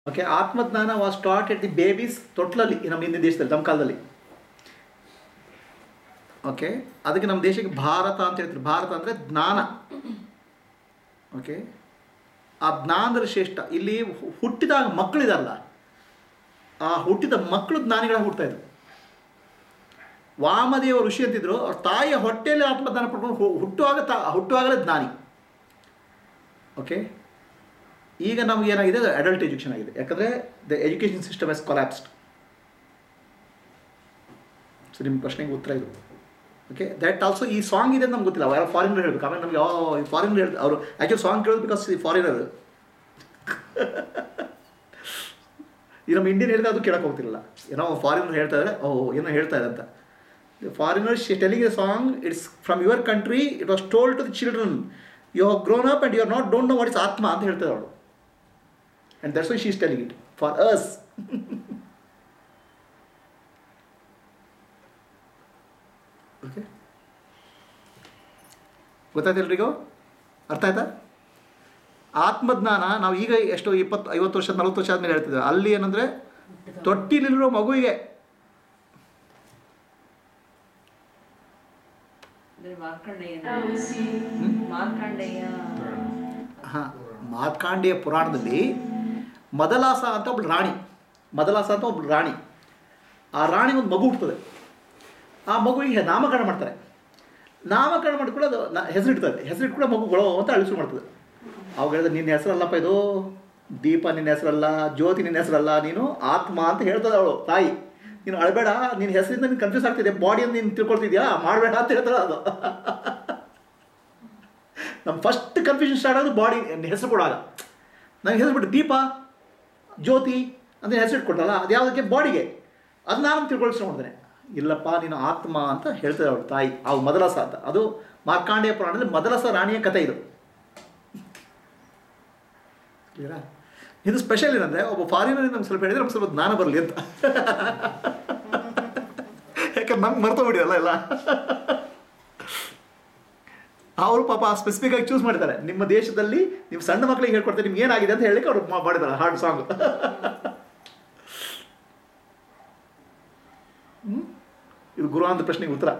Okay ಆತ್ಮಜ್ಞಾನ was start at the babies ತೊಟ್ಲಲ್ಲಿ ನಮ್ಮ ಹಿಂದಿನ ದೇಶದಲ್ಲಿ ನಮ್ಮ ಕಾಲದಲ್ಲಿ ಓಕೆ ಅದಕ್ಕೆ ನಮ್ಮ ದೇಶಕ್ಕೆ ಭಾರತ ಅಂತ ಹೇಳ್ತಾರೆ ಭಾರತ ಅಂದರೆ ಜ್ಞಾನ ಓಕೆ ಆ ಜ್ಞಾನದ ಶ್ರೇಷ್ಠ ಇಲ್ಲಿ ಹು- ಹುಟ್ಟಿದಾಗ ಮಕ್ಕಳಿದಾರಲ್ಲ ಆ ಹುಟ್ಟಿದ ಮಕ್ಕಳು ಜ್ಞಾನಿಗಳಾಗಿ ಹುಡ್ತಾ ಇದ್ರು ವಾಮದೇವ ಋಷಿ ಅಂತಿದ್ರು ಅವ್ರ ತಾಯಿಯ ಹೊಟ್ಟೆಯಲ್ಲಿ ಆತ್ಮಜ್ಞಾನ ಪಡ್ಕೊಂಡು ಹು- ಹುಟ್ಟುವಾಗ ತಾ ಹುಟ್ಟುವಾಗಲೇ ಜ್ಞಾನಿ ಓಕೆ ಈಗ ನಮ್ಗೆ ಏನಾಗಿದೆ ಅಡಲ್ಟ್ ಎಜುಕೇಷನ್ ಆಗಿದೆ ಯಾಕಂದರೆ the education system is collapsed so ನಿಮ್ಮ ಪ್ರಶ್ನೆಗೆ ಉತ್ತರ ಇದು ಓಕೆ ದಟ್ ಆಲ್ಸೋ ಈ ಸಾಂಗ್ ಇದೆ ಅಂತ ನಮ್ಗೆ ಗೊತ್ತಿಲ್ಲ ಯಾರೋ ಫಾರಿನರ್ ಹೇಳ್ಬೇಕು ಆಮೇಲೆ ನಮಗೆ ಯಾವ ಈ ಫಾರಿನರ್ ಹೇಳ್ತಾರೆ ಅವರು ಆ್ಯಕ್ಚುಲಿ ಸಾಂಗ್ ಕೇಳೋದು ಬಿಕಾಸ್ ಈ ಫಾರಿನರ್ ಈ ನಮ್ಮ ಇಂಡಿಯನ್ ಹೇಳಿದ್ರೆ ಅದು ಕೇಳಕ್ಕೆ ಹೋಗ್ತಿರಲಿಲ್ಲ ಏನೋ ಫಾರಿನರ್ ಹೇಳ್ತಾ ಇದ್ದಾರೆ ಓ ಏನೋ ಹೇಳ್ತಾ ಇದೆ ಅಂತ foreigner telling a song it's from your country it was told to the children you have grown up and you are not don't know what is ಆತ್ಮ ಅಂತ ಹೇಳ್ತಾರೆ ಅವಳು and that's why she is telling it for us okay ಗೊತ್ತಾಯ್ತು ಎಲ್ರಿಗೂ ಅರ್ಥ ಆಯ್ತಾ ಆತ್ಮಜ್ಞಾನ ನಾವು ಈಗ ಎಷ್ಟು ಇಪ್ಪತ್ತು ಐವತ್ತು ವರ್ಷ ನಲ್ವತ್ತು ವರ್ಷ ಆದಮೇಲೆ ಹೇಳ್ತಿದ್ದೇವೆ ಅಲ್ಲಿ ಏನಂದರೆ ತೊಟ್ಟಿಲಿರೋ ಮಗುವಿಗೆ ಅಂದ್ರೆ ಮಾರ್ಕಂಡೇಯ ಮಾರ್ಕಂಡೇಯ ಹಾಂ ಮಾರ್ಕಾಂಡೇಯ ಪುರಾಣದಲ್ಲಿ ಮದಲಾಸ ಅಂತ ಒಬ್ಳು ರಾಣಿ ಮದಲಾಸ ಅಂತ ಒಬ್ಳು ರಾಣಿ ಆ ರಾಣಿ ಒಂದು ಮಗು ಹುಡ್ತದೆ ಆ ಮಗುವಿಗೆ ನಾಮಕರಣ ಮಾಡ್ತಾರೆ ನಾಮಕರಣ ಮಾಡಿಕೊಳ್ಳೋ ಅದು ನ ಹೆಸರಿಡ್ತದೆ ಹೆಸರಿಟ್ಕೊಳ್ಳೋ ಮಗುಗಳು ಅಂತ ಅಳಿಸು ಮಾಡ್ತದೆ ಅವಾಗ ಹೇಳಿದ್ರೆ ನಿನ್ನ ಹೆಸರಲ್ಲಪ್ಪ ಇದು ದೀಪ ನಿನ್ನ ಹೆಸರಲ್ಲ ಜ್ಯೋತಿ ನಿನ್ನ ಹೆಸರಲ್ಲ ನೀನು ಆತ್ಮ ಅಂತ ಹೇಳ್ತದೆ ಅವಳು ತಾಯಿ ನೀನು ಅಳಬೇಡ ನಿನ್ನ ಹೆಸರಿಂದ ನೀನು ಕನ್ಫ್ಯೂಸ್ ಆಗ್ತಿದೆ ಬಾಡಿಯನ್ನು ನೀನು ತಿಳ್ಕೊಳ್ತಿದ್ಯಾ ಮಾಡಬೇಡ ಅಂತ ಹೇಳ್ತಾಳೆ ಅದು ನಮ್ಮ ಫಸ್ಟ್ ಕನ್ಫ್ಯೂಷನ್ ಸ್ಟಾರ್ಟ್ ಆಗೋದು ಬಾಡಿ ಹೆಸರು ಕೊಡುವಾಗ ನನಗೆ ಹೆಸರು ಬಿಟ್ಟು ದೀಪ ಜ್ಯೋತಿ ಅಂತ ಹೆಸರು ಇಟ್ಕೊಟ್ಟಲ್ಲ ಅದು ಯಾವುದಕ್ಕೆ ಬಾಡಿಗೆ ಅದು ನಾನು ತಿಳ್ಕೊಳ್ಸಿ ನೋಡಿದೆ ಇಲ್ಲಪ್ಪ ನೀನು ಆತ್ಮ ಅಂತ ಹೇಳ್ತಾರೆ ಅವಳು ತಾಯಿ ಅವು ಮದಲಸ ಅಂತ ಅದು ಮಾರ್ಕಾಂಡೇಯ ಪುರಾಣದಲ್ಲಿ ಮದಲಸ ರಾಣಿಯ ಕಥೆ ಇದು ಕ್ಲಿಯರಾ ಇದು ಸ್ಪೆಷಲ್ ಏನಂದರೆ ಒಬ್ಬ ಫಾರಿನರ್ ನಮ್ಗೆ ಸ್ವಲ್ಪ ಹೇಳಿದ್ರೆ ನಮ್ಗೆ ಸ್ವಲ್ಪ ಜ್ಞಾನ ಬರಲಿ ಅಂತ ಯಾಕಂದ್ರೆ ನಮ್ಗೆ ಮರ್ತೋಗ್ಬಿಟ್ಟಿರಲ್ಲ ಎಲ್ಲ ಅವರು ಪಾಪ ಸ್ಪೆಸಿಫಿಕ್ ಆಗಿ ಚೂಸ್ ಮಾಡಿದ್ದಾರೆ ನಿಮ್ಮ ದೇಶದಲ್ಲಿ ನೀವು ಸಣ್ಣ ಮಕ್ಕಳಿಗೆ ಹೇಳ್ಕೊಡ್ತಾರೆ ನಿಮ್ಗೆ ಏನಾಗಿದೆ ಅಂತ ಹೇಳಲಿಕ್ಕೆ ಅವ್ರು ಮಾ- ಮಾಡಿದ್ದಾರೆ ಹಾಡು ಸಾಂಗ್ ಇದು ಗುರುವಾಂತ ಪ್ರಶ್ನೆಗೆ ಉತ್ತರ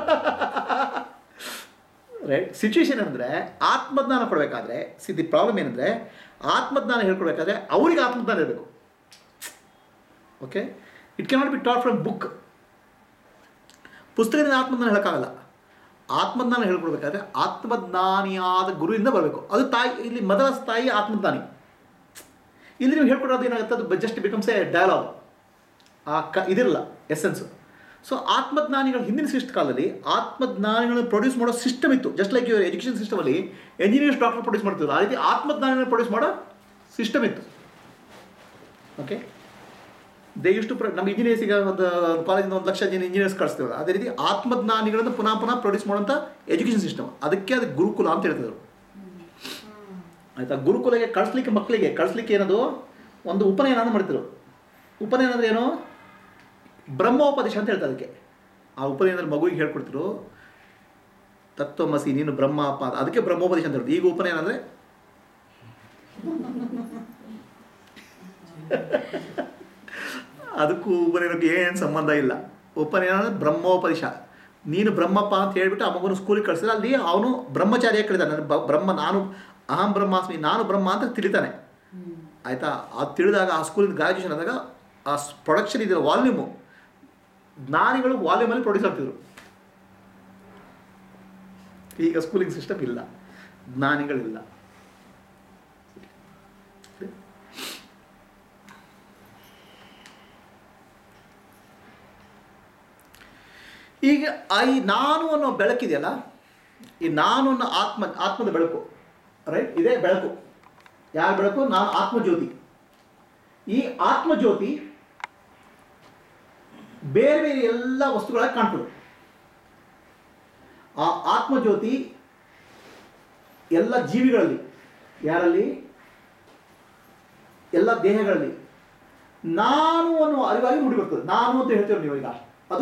ರೈಟ್ ಸಿಚುವೇಶನ್ ಅಂದರೆ ಆತ್ಮಜ್ಞಾನ ಕೊಡಬೇಕಾದ್ರೆ ಸಿ ದಿ ಪ್ರಾಬ್ಲಮ್ ಏನಂದರೆ ಆತ್ಮಜ್ಞಾನ ಹೇಳ್ಕೊಡ್ಬೇಕಾದ್ರೆ ಅವರಿಗೆ ಆತ್ಮಜ್ಞಾನ ಇರಬೇಕು okay it cannot be taught from book ಪುಸ್ತಕದಿಂದ ಆತ್ಮಜ್ಞಾನ ಹೇಳೋಕ್ಕಾಗಲ್ಲ ಆತ್ಮಜ್ಞಾನ ಹೇಳ್ಕೊಡ್ಬೇಕಾದ್ರೆ ಆತ್ಮಜ್ಞಾನಿಯಾದ ಗುರುವಿಂದ ಬರಬೇಕು ಅದು ತಾಯಿ ಇಲ್ಲಿ ಮೊದಲ ತಾಯಿ ಆತ್ಮಜ್ಞಾನಿ ಇಲ್ಲಿ ನೀವು ಹೇಳ್ಕೊಡೋದು ಏನಾಗುತ್ತೆ ಅದು ಜಸ್ಟ್ ಬಿಕಮ್ಸ್ ಎ ಡಯಲಾಗ್ ಆ ಕ ಇದಿರಲ್ಲ ಎಸೆನ್ಸು ಸೊ ಆತ್ಮಜ್ಞಾನಿಗಳು ಹಿಂದಿನ ಸಿಸ್ಟ್ ಕಾಲದಲ್ಲಿ ಆತ್ಮಜ್ಞಾನಿಗಳನ್ನು ಪ್ರೊಡ್ಯೂಸ್ ಮಾಡೋ ಸಿಸ್ಟಮ್ ಇತ್ತು ಜಸ್ಟ್ ಲೈಕ್ ಯುವರ್ ಎಜುಕೇಷನ್ ಸಿಸ್ಟಮಲ್ಲಿ ಎಂಜಿನಿಯರ್ಸ್ ಡಾಕ್ಟರ್ ಪ್ರೊಡ್ಯೂಸ್ ಮಾಡ್ತಿದ್ರು ಆ ರೀತಿ ಆತ್ಮಜ್ಞಾನಿಗಳನ್ನು ಪ್ರೊಡ್ಯೂಸ್ ಮಾಡೋ ಸಿಸ್ಟಮ್ ಇತ್ತು ಓಕೆ ದೇ ಇಷ್ಟು ಪ್ರ ನಮ್ಮ ಇಂಜಿನಿಯರ್ಸಿಗೆ ಒಂದು ಕಾಲೇಜಿಂದ ಒಂದು ಲಕ್ಷ ಜನ ಇಂಜಿನಿಯರ್ಸ್ ಕಳಿಸ್ತೀವಲ್ಲ ಅದೇ ರೀತಿ ಆತ್ಮಜ್ಞಾನಿಗಳನ್ನು ಪುನಃ ಪುನಃ ಪ್ರೊಡ್ಯೂಸ್ ಮಾಡೋಂಥ ಎಜುಕೇಷನ್ ಸಿಸ್ಟಮ್ ಅದಕ್ಕೆ ಅದು ಗುರುಕುಲ ಅಂತ ಹೇಳ್ತಿದ್ರು ಆಯ್ತಾ ಗುರುಕುಲಗೆ ಕಳಿಸ್ಲಿಕ್ಕೆ ಮಕ್ಕಳಿಗೆ ಕಳಿಸ್ಲಿಕ್ಕೆ ಏನದು ಒಂದು ಉಪನಯನ ಮಾಡ್ತಿದ್ರು ಉಪನಯನ ಅಂದ್ರೆ ಏನು ಬ್ರಹ್ಮೋಪದೇಶ ಅಂತ ಹೇಳ್ತಾರೆ ಅದಕ್ಕೆ ಆ ಉಪನಯನದಲ್ಲಿ ಮಗುವಿಗೆ ಹೇಳ್ಕೊಡ್ತಿರು ತತ್ವಮಸಿ ನೀನು ಬ್ರಹ್ಮ ಅಪ್ಪ ಅಂತ. ಅದಕ್ಕೆ ಬ್ರಹ್ಮೋಪದೇಶ ಅಂತ ಹೇಳ್ತಾರೆ ಈಗ ಉಪನಯನ ಅಂದರೆ ಅದಕ್ಕೂ ಉಪನಯನಕ್ಕೆ ಏನು ಸಂಬಂಧ ಇಲ್ಲ ಉಪನಯನ ಅಂದ್ರೆ ಬ್ರಹ್ಮೋಪದೇಶ ನೀನು ಬ್ರಹ್ಮಪ್ಪ ಅಂತ ಹೇಳ್ಬಿಟ್ಟು ಆ ಮಗುನ ಸ್ಕೂಲಿಗೆ ಕಳಿಸಿದ್ರೆ ಅಲ್ಲಿ ಅವನು ಬ್ರಹ್ಮಚಾರಿಯ ಕಳಿತಾನೆ ನಾನು ಬ- ಬ್ರಹ್ಮ ನಾನು ಅಹಂ ಬ್ರಹ್ಮಾಸ್ಮಿ ನಾನು ಬ್ರಹ್ಮ ಅಂತ ತಿಳಿತಾನೆ ಆಯಿತಾ ಅದು ತಿಳಿದಾಗ ಆ ಸ್ಕೂಲಿಂದ ಗ್ರಾಜುಯೇಷನ್ ಆದಾಗ ಆ ಪ್ರೊಡಕ್ಷನ್ ಇದೆಯಲ್ಲ ವಾಲ್ಯೂಮು ಜ್ಞಾನಿಗಳು ವಾಲ್ಯೂಮಲ್ಲಿ ಪ್ರೊಡ್ಯೂಸ್ ಆಗ್ತಿದ್ರು ಈಗ ಸ್ಕೂಲಿಂಗ್ ಸಿಸ್ಟಮ್ ಇಲ್ಲ ಜ್ಞಾನಿಗಳಿಲ್ಲ ಈಗ ಆ ಈ ನಾನು ಅನ್ನೋ ಬೆಳಕಿದೆಯಲ್ಲ ಈ ನಾನು ಅನ್ನೋ ಆತ್ಮ ಆತ್ಮದ ಬೆಳಕು ರೈಟ್ ಇದೇ ಬೆಳಕು ಯಾರ ಬೆಳಕು ನಾನು ಆತ್ಮಜ್ಯೋತಿ ಈ ಆತ್ಮಜ್ಯೋತಿ ಬೇರೆ ಬೇರೆ ಎಲ್ಲ ವಸ್ತುಗಳಾಗಿ ಕಾಣ್ತದೆ ಆ ಆತ್ಮಜ್ಯೋತಿ ಎಲ್ಲ ಜೀವಿಗಳಲ್ಲಿ ಯಾರಲ್ಲಿ ಎಲ್ಲ ದೇಹಗಳಲ್ಲಿ ನಾನು ಅನ್ನುವ ಅರಿವಾಗಿ ಮೂಡಿ ಬರ್ತದೆ ನಾನು ಅಂತ ಹೇಳ್ತೇವೆ ನೀವು ಈಗ ಅದು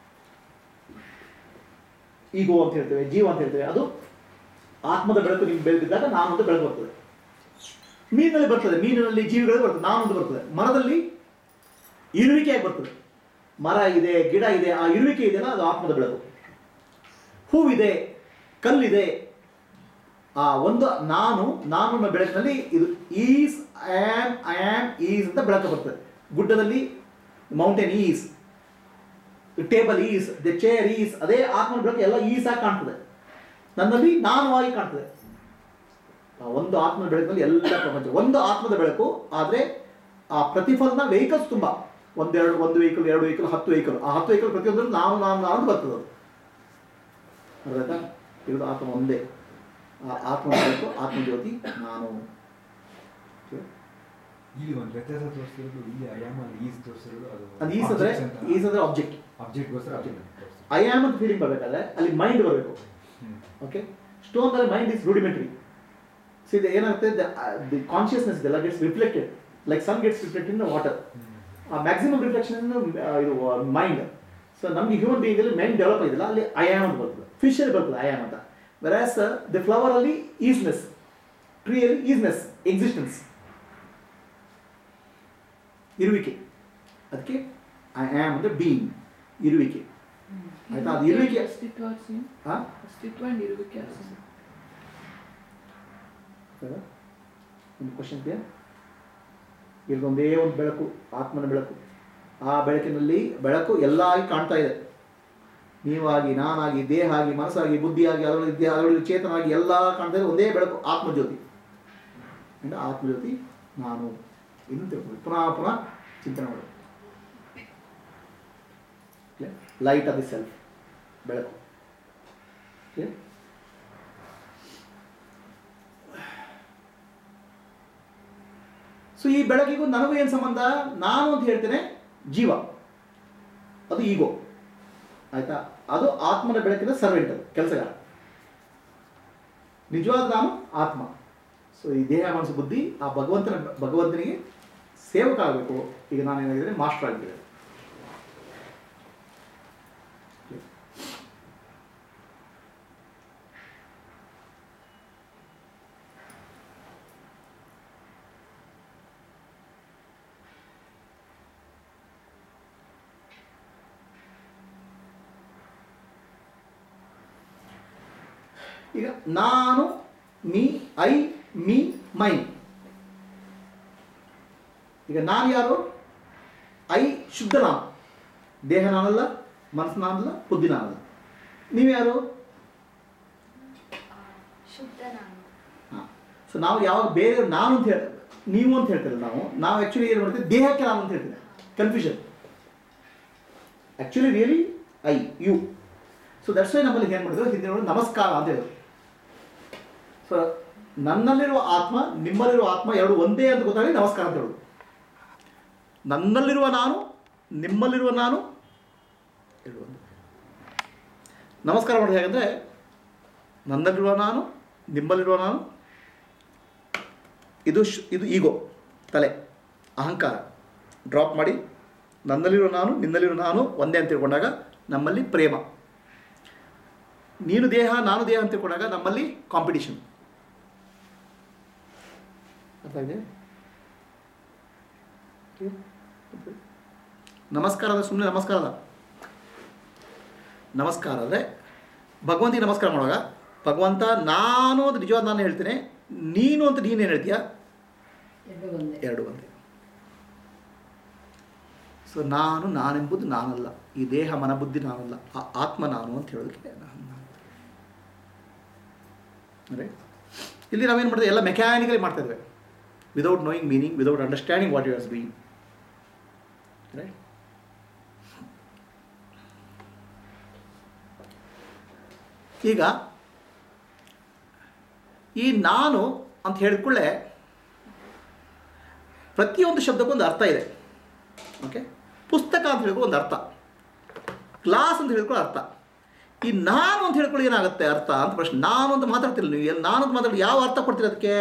ಈಗೋ ಅಂತ ಹೇಳ್ತೇವೆ ಜೀವ ಅಂತ ಹೇಳ್ತೇವೆ ಅದು ಆತ್ಮದ ಬೆಳಕು ನಿಮ್ಗೆ ಬೆಳೆದಿದ್ದಾಗ ನಾನು ಅಂತ ಬೆಳಕು ಬರ್ತದೆ ಮೀನಿನಲ್ಲಿ ಬರ್ತದೆ ಮೀನಿನಲ್ಲಿ ಜೀವಿಗಳು ಬರ್ತದೆ ನಾನು ಅಂತ ಬರ್ತದೆ ಮರದಲ್ಲಿ ಇರುವಿಕೆಯಾಗಿ ಬರ್ತದೆ ಮರ ಇದೆ ಗಿಡ ಇದೆ ಆ ಇರುವಿಕೆ ಇದೆಯಲ್ಲ ಅದು ಆತ್ಮದ ಬೆಳಕು ಹೂವಿದೆ ಕಲ್ಲಿದೆ ಆ ಒಂದು ನಾನು ನಾನು ಅನ್ನೋ ಬೆಳಕಿನಲ್ಲಿ ಇದು ಈಸ್ ಆಮ್ ಆಮ್ ಈಸ್ ಅಂತ ಬೆಳಕು ಬರ್ತದೆ ಗುಡ್ಡದಲ್ಲಿ mountain is table is the chair is ಅದೇ ಆತ್ಮನ ಬೆಳಕು ಎಲ್ಲ ಈಸ್ ಆಗಿ ಕಾಣ್ತದೆ ನನ್ನಲ್ಲಿ ನಾನು ಆಗಿ ಕಾಣ್ತದೆ ಆ ಒಂದು ಆತ್ಮದ ಬೆಳಕಿನಲ್ಲಿ ಎಲ್ಲ ಪ್ರಪಂಚ ಒಂದು ಆತ್ಮದ ಬೆಳಕು ಆದರೆ ಆ ಪ್ರತಿಫಲನ ವೆಹಿಕಲ್ಸ್ ತುಂಬ ಒಂದೆರಡು ಒಂದು ವೆಹಿಕಲ್ ಎರಡು ವೆಹಿಕಲ್ ಹತ್ತು ವೆಹಿಕಲ್ ಆ ಹತ್ತು ವೆಹಿಕಲ್ ಪ್ರತಿಯೊಂದರಲ್ಲಿ ನಾನು ನಾನು ನಾನು ಅಂತ ಬರ್ತದೆ ಅದು ಅರ್ಥಾಯ್ತಾ ಇದು ಆತ್ಮ ಒಂದೇ ಆ ಆತ್ಮ ಬೆಳಕು ಆತ್ಮಜ್ಯೋತಿ ನಾನು ಇಲ್ಲಿ ಒಂದು ವ್ಯತ್ಯಾಸ ತೋರಿಸ್ತಿರೋದು ಇಲ್ಲಿ ಅಯಾಮ ಈಸ್ ತೋರಿಸಿರೋದು ಅದು ಅದು ಈಸ್ ಅಂದ್ರೆ ಈಸ್ ಅಂದ್ರೆ ಆಬ್ಜೆಕ್ಟ್ ಆಬ್ಜೆಕ್ಟ್ಗೋಸ್ಕರ ಆಬ್ಜೆಕ್ಟ್ ಐ ಆಮ್ ಅಂತ ಫೀಲಿಂಗ್ ಬರಬೇಕಾದ್ರೆ ಅಲ್ಲಿ ಮೈಂಡ್ ಬರಬೇಕು ಓಕೆ ಸ್ಟೋನ್ ಅಲ್ಲಿ ಮೈಂಡ್ ಇಸ್ ರೂಡಿಮೆಂಟ್ರಿ ಸೊ ಇದು ಏನಾಗುತ್ತೆ ದಿ ಕಾನ್ಶಿಯಸ್ನೆಸ್ ಇದೆಲ್ಲ gets reflected like sun gets reflected in water ಆ ಮ್ಯಾಕ್ಸಿಮಮ್ ರಿಫ್ಲೆಕ್ಷನ್ ಇದು ಮೈಂಡ್ ಸೊ ನಮಗೆ ಹ್ಯೂಮನ್ ಬೀಯಿಂಗ್ ಅಲ್ಲಿ ಮೈಂಡ್ ಡೆವಲಪ್ ಆಗಿಲ್ಲ ಅಲ್ಲಿ ಐ ಆಮ್ ಅಂತ ಬರ್ತದೆ ಫಿಶ್ ಅಲ್ಲಿ ಬರ್ತದೆ ಐ ಆಮ್ ಅಂತ ವೆರಾಸ್ ದಿ ಫ್ಲವರ್ ಅಲ್ಲಿ ಈಸ್ನೆಸ್ ಟ್ರೀಯಲ್ಲಿ ಈಸ್ನೆಸ್ ಎಕ್ಸಿಸ್ಟೆನ್ಸ್ ಇರುವಿಕೆ ಅದಕ್ಕೆ ಐ ಆಮ್ ಅಂದ್ರೆ ಬೀಯಿಂಗ್ ಇರುವಿಕೆ ಆಯ್ತಾ ಅದು ಇರುವಿಕೆ ಅಸ್ತಿತ್ವ ಸೇಮ್ ಹಾ ಅಸ್ತಿತ್ವ ಅಂಡ್ ಇರುವಿಕೆ ಸೇಮ್ ಒಂದು ಕ್ವಶನ್ ಇದೆಯಾ ಇಲ್ಲೊಂದೇ ಒಂದು ಬೆಳಕು ಆತ್ಮನ ಬೆಳಕು ಆ ಬೆಳಕಿನಲ್ಲಿ ಬೆಳಕು ಎಲ್ಲ ಆಗಿ ಕಾಣ್ತಾ ಇದೆ ನೀವಾಗಿ ನಾನಾಗಿ ದೇಹ ಆಗಿ ಮನಸ್ಸಾಗಿ ಬುದ್ಧಿಯಾಗಿ ಅದರೊಳಗೆ ಇದ್ದೇ ಅದರೊಳಗೆ ಚೇತನಾಗಿ ಎಲ್ಲ ಕಾಣ್ತಾ ಇದೆ ಒಂದೇ ಬೆಳಕು ಆತ್ಮಜ್ಯೋತಿ ಅಂಡ್ ಆತ್ಮಜ್ಯೋತಿ ನಾನು ಇನ್ನು ತಿಳ್ಕೊಳ್ಳಿ ಪುನಃ ಪುನಃ ಚಿಂತನೆ ಮಾಡಿ ಲೈಟ್ ಆಫ್ ದಿ ಸೆಲ್ಫ್ ಬೆಳಕು Okay? ಸೊ ಈ ಬೆಳಕಿಗೂ ನನಗೂ ಏನು ಸಂಬಂಧ ನಾನು ಅಂತ ಹೇಳ್ತೇನೆ ಜೀವ ಅದು ಈಗೋ ಆಯ್ತಾ ಅದು ಆತ್ಮನ ಬೆಳಕಿನ ಸರ್ವೆಂಟ್ ಅದು ಕೆಲಸಗಾರ ನಿಜವಾದ ನಾನು ಆತ್ಮ ಸೊ ಈ ದೇಹ ಮನಸ್ಸು ಬುದ್ಧಿ ಆ ಭಗವಂತನ ಭಗವಂತನಿಗೆ ಸೇವಕ ಆಗಬೇಕು ಈಗ ನಾನು ಏನಾಗಿದ್ದೇನೆ ಮಾಸ್ಟರ್ ಆಗಿದ್ದೇನೆ ಈಗ ನಾನು ಮೀ ಐ ಮೀ ಮೈನ್ ಈಗ ನಾನು ಯಾರು ಐ ಶುದ್ಧ ನಾನು ದೇಹ ನಾನಲ್ಲ ಮನಸ್ಸು ನಾನಲ್ಲ ಬುದ್ಧಿ ನಾನಲ್ಲ ನೀವು ಯಾರು ಶುದ್ಧ ನಾನು ಹಾಂ ಸೊ ನಾವು ಯಾವಾಗ ಬೇರೆ ನಾನು ಅಂತ ಹೇಳ ನೀವು ಅಂತ ಹೇಳ್ತಿಲ್ಲ ನಾವು ನಾವು ಆ್ಯಕ್ಚುಲಿ ಏನು ಮಾಡ್ತೀವಿ ದೇಹಕ್ಕೆ ನಾನು ಅಂತ ಹೇಳ್ತೀವಿ confusion actually really I you so that's why ನಮ್ಮಲ್ಲಿ ಏನು ಮಾಡಿದ್ರು ಹಿಂದಿನ ನೋಡಿ ನಮಸ್ಕಾರ ಅಂತ ಹೇಳಿದ್ರು ಸೊ ನನ್ನಲ್ಲಿರುವ ಆತ್ಮ ನಿಮ್ಮಲ್ಲಿರುವ ಆತ್ಮ ಎರಡು ಒಂದೇ ಅಂತ ಗೊತ್ತಾಗಿ ನಮಸ್ಕಾರ ಅಂತ ಹೇಳೋದು ನನ್ನಲ್ಲಿರುವ ನಾನು ನಿಮ್ಮಲ್ಲಿರುವ ನಾನು ಎರಡು ಒಂದೇ ನಮಸ್ಕಾರ ಮಾಡೋದು ಹೇಗೆಂದರೆ ನನ್ನಲ್ಲಿರುವ ನಾನು ನಿಮ್ಮಲ್ಲಿರುವ ನಾನು ಇದು ಶ್ ಇದು ಈಗೋ ತಲೆ ಅಹಂಕಾರ ಡ್ರಾಪ್ ಮಾಡಿ ನನ್ನಲ್ಲಿರೋ ನಾನು ನಿನ್ನಲ್ಲಿರೋ ನಾನು ಒಂದೇ ಅಂತ ತಿಳ್ಕೊಂಡಾಗ ನಮ್ಮಲ್ಲಿ ಪ್ರೇಮ ನೀನು ದೇಹ ನಾನು ದೇಹ ಅಂತ ತಿಳ್ಕೊಂಡಾಗ ನಮ್ಮಲ್ಲಿ ಕಾಂಪಿಟಿಷನ್ ಅರ್ಥ ಇದೆ ನಮಸ್ಕಾರ ಅಂದರೆ ಸುಮ್ಮನೆ ನಮಸ್ಕಾರ ಅಲ್ಲ ನಮಸ್ಕಾರ ಅಂದರೆ ಭಗವಂತಿಗೆ ನಮಸ್ಕಾರ ಮಾಡುವಾಗ ಭಗವಂತ ನಾನು ಅಂತ ನಿಜವಾದ ನಾನು ಹೇಳ್ತೇನೆ ನೀನು ಅಂತ ನೀನು ಏನು ಹೇಳ್ತೀಯಾ ಎರಡು ಒಂದೇ ಎರಡು ಒಂದೇ ಸೊ ನಾನು ನಾನೆಂಬುದು ನಾನಲ್ಲ ಈ ದೇಹ ಮನ ಬುದ್ಧಿ ನಾನಲ್ಲ ಆ ಆತ್ಮ ನಾನು ಅಂತ ಹೇಳೋದಕ್ಕೆ ನಾನು ನಾನು. ಅಂದರೆ ಇಲ್ಲಿ ನಾವೇನು ಮಾಡಿದ್ರೆ ಎಲ್ಲ ಮೆಕ್ಯಾನಿಕಲಿ ಮಾಡ್ತಾ ಇದ್ದೇವೆ without knowing meaning without understanding what you as being right ಈಗ ಈ ನಾನು ಅಂತ ಹೇಳಿದ್ಕೊಳ್ಳೆ ಪ್ರತಿಯೊಂದು ಶಬ್ದಕ್ಕೊಂದು ಅರ್ಥ ಇದೆ ಓಕೆ ಪುಸ್ತಕ ಅಂತ ಹೇಳಿದ್ರೆ ಒಂದು ಅರ್ಥ ಕ್ಲಾಸ್ ಅಂತ ಹೇಳ್ಕೊಳ್ಳೋ ಅರ್ಥ ಈ ನಾನು ಅಂತ ಹೇಳ್ಕೊಳ್ಳಿ ಏನಾಗುತ್ತೆ ಅರ್ಥ ಅಂತ ಪ್ರಶ್ನೆ ನಾನು ಅಂತ ಮಾತಾಡ್ತಿಲ್ಲ ನೀವು ಎಲ್ಲಿ ನಾನು ಅಂತ ಮಾತಾಡಿ ಯಾವ ಅರ್ಥ ಕೊಡ್ತೀರ ಅದಕ್ಕೆ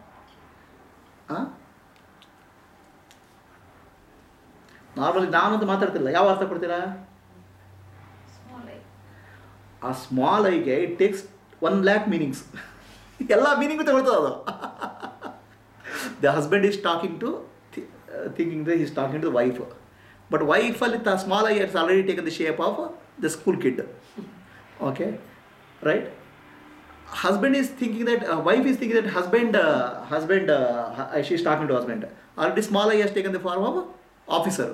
ನಾರ್ಮಲಿ ನಾನು ಅಂತ ಮಾತಾಡ್ತಿಲ್ಲ ಯಾವ ಅರ್ಥ ಕೊಡ್ತೀರಾ ಸ್ಮಾಲ್ ಐ ಆ ಸ್ಮಾಲ್ ಐಗೆ it takes one lakh meanings ಎಲ್ಲ ಮೀನಿಂಗು ತಗೊಳ್ತದೆ ಅದು the husband is talking to thinking the is talking to the wife but ವೈಫಲ್ಲಿ the small I it's already taken the shape of the school kid okay right husband is thinking that uh, wife is thinking that husband uh, husband uh, hu- she's talking to husband already small i has taken the form of officer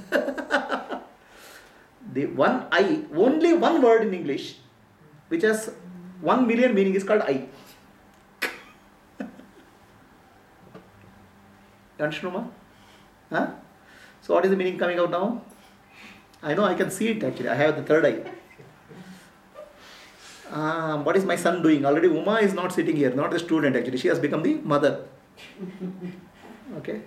the one i only one word in english which has one million meaning is called i you understand ma? huh? so what is the meaning coming out now i know i can see it actually i have the third eye Ah, what is my son doing? Already Uma is not sitting here, not the student actually. She has become the mother. Okay.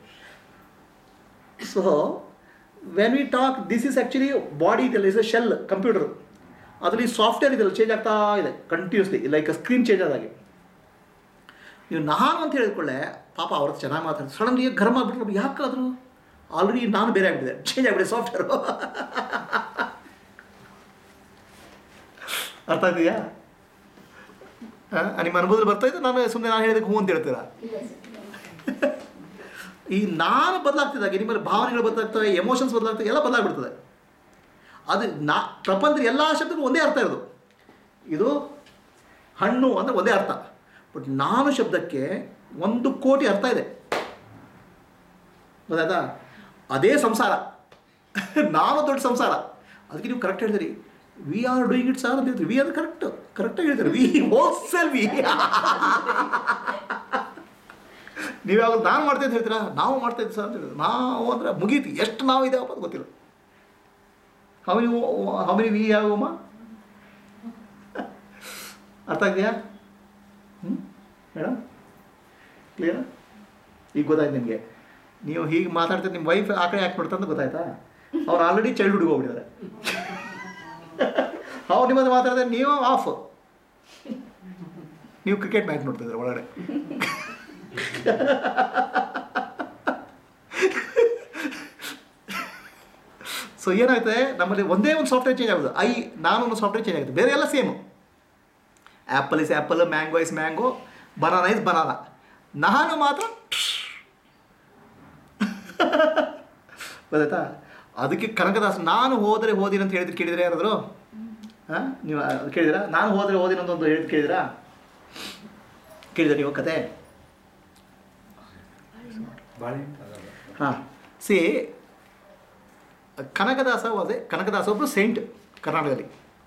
So, when we talk, this is actually body ಇದೆಲ್ಲ is a shell computer ಅದರಲ್ಲಿ software ಇದೆಲ್ಲ change ಆಗ್ತಾ ಇದೆ continuously like screen change ಆದಾಗೆ ನೀವು ನಾನು ಅಂತ ಹೇಳಿದ್ಕೊಳ್ಳೆ ಪಾಪ ಅವ್ರ ಚೆನ್ನಾಗಿ ಮಾತಾಡ್ತಾರೆ ಸಡನ್ಲಿ ಗರ್ಮ ಆಗ್ಬಿಟ್ರು ಯಾಕಾದ್ರು ಆಲ್ರೆಡಿ ನಾನು ಬೇರೆ ಆಗ್ಬಿಟ್ಟಿದೆ ಚೇಂಜ್ ಆಗ್ಬಿಟ್ಟಿದೆ ಸಾಫ್ಟ್ವೇರು ಅರ್ಥ ಇದೆಯಾ ನಿಮ್ಮ ಅನುಭವದಲ್ಲಿ ಬರ್ತಾ ಇದ್ದು ನಾನು ಸುಮ್ಮನೆ ನಾನು ಹೇಳಿದಕ್ಕೆ ಹ್ಞೂ ಅಂತ ಹೇಳ್ತೀರಾ ಈ ನಾನು ಬದಲಾಗ್ತಿದ್ದಾಗೆ ನಿಮ್ಮಲ್ಲಿ ಭಾವನೆಗಳು ಬದಲಾಗ್ತವೆ ಎಮೋಷನ್ಸ್ ಬದಲಾಗ್ತವೆ ಎಲ್ಲ ಬದಲಾಗ್ಬಿಡ್ತದೆ ಅದು ನಾ ಪ್ರಪಂಚದ ಎಲ್ಲ ಶಬ್ದಕ್ಕೂ ಒಂದೇ ಅರ್ಥ ಇರೋದು ಇದು ಹಣ್ಣು ಅಂದರೆ ಒಂದೇ ಅರ್ಥ ಬಟ್ ನಾನು ಶಬ್ದಕ್ಕೆ ಒಂದು ಕೋಟಿ ಅರ್ಥ ಇದೆ ಗೊತ್ತಾಯ್ತಾ ಅದೇ ಸಂಸಾರ ನಾನು ದೊಡ್ಡ ಸಂಸಾರ ಅದಕ್ಕೆ ನೀವು ಕರೆಕ್ಟ್ ಹೇಳ್ತೀರಿ we are doing it sir ಅಂತ ಹೇಳ್ತೀರಿ ವಿ ಆರ್ ಕರೆಕ್ಟ್ ಕರೆಕ್ಟಾಗಿ ಹೇಳ್ತೀರಿ ವಿ ಹೋಲ್ಸೇಲ್ ವಿ ನೀವು ಯಾವಾಗ ನಾನು ಮಾಡ್ತಾ ಇದ್ದು ಹೇಳ್ತೀರಾ ನಾವು ಮಾಡ್ತಾ ಇದ್ದೀವಿ ಸರ್ ಅಂತ ಹೇಳಿದ್ರು ನಾವು ಅಂದರೆ ಮುಗೀತು ಎಷ್ಟು ನಾವು ಇದಾವಪ್ಪ ಅದು ಗೊತ್ತಿಲ್ಲ ಹೌನಿ ಹೌನಿ ವಿ ಯಾವ ಅರ್ಥ ಆಗಿದೆಯಾ ಹ್ಞೂ ಮೇಡಮ್ ಕ್ಲಿಯರ್ ಈಗ ಗೊತ್ತಾಯ್ತು ನಿಮಗೆ ನೀವು ಹೀಗೆ ಮಾತಾಡ್ತೀರಿ ನಿಮ್ಮ ವೈಫ್ ಆ ಕಡೆ ಯಾಕೆ ನೋಡ್ತಾ ಅಂತ ಗೊತ್ತಾಯ್ತಾ ಅವ್ರು ಆಲ್ರೆಡಿ ಚೈಲ್ಡ್ಹುಡ್ಗೆ ಹೋಗ್ಬಿಟ್ಟಿದ್ದಾರೆ ಅವ್ರು ನಿಮ್ಮದು ಮಾತಾಡಿದ್ರೆ ನೀವು ಆಫ್ ನೀವು ಕ್ರಿಕೆಟ್ ಮ್ಯಾಚ್ ನೋಡ್ತಿದ್ರೆ ಒಳಗಡೆ ಸೊ ಏನಾಗುತ್ತೆ ನಮ್ಮಲ್ಲಿ ಒಂದೇ ಒಂದು ಸಾಫ್ಟ್ವೇರ್ ಚೇಂಜ್ ಆಗೋದು ಐ ನಾನು ಒಂದು ಸಾಫ್ಟ್ವೇರ್ ಚೇಂಜ್ ಆಗುತ್ತೆ ಬೇರೆ ಎಲ್ಲ same apple is apple mango is mango banana is banana ನಾನು ಮಾತ್ರ ಗೊತ್ತಾಯ್ತಾ ಅದಕ್ಕೆ ಕನಕದಾಸ್ ನಾನು ಹೋದರೆ ಓದಿನ ಅಂತ ಹೇಳಿದ್ರೆ ಕೇಳಿದ್ರೆ ಯಾರಾದ್ರು ಹಾಂ ನೀವು ಅದು ಕೇಳಿದಿರಾ ನಾನು ಹೋದರೆ ಓದಿನ ಅಂತ ಒಂದು ಹೇಳಿದ್ ಕೇಳಿದಿರಾ ಕೇಳಿದ್ರೆ ನೀವು ಕತೆ ಬಾಳೆಹಣ್ಣು ಆಗಲ್ಲ. ಹಾಂ see Kanakadasa was a Kanakadasa ಒಬ್ಬರು ಸೈಂಟ್ ಕರ್ನಾಟಕದಲ್ಲಿ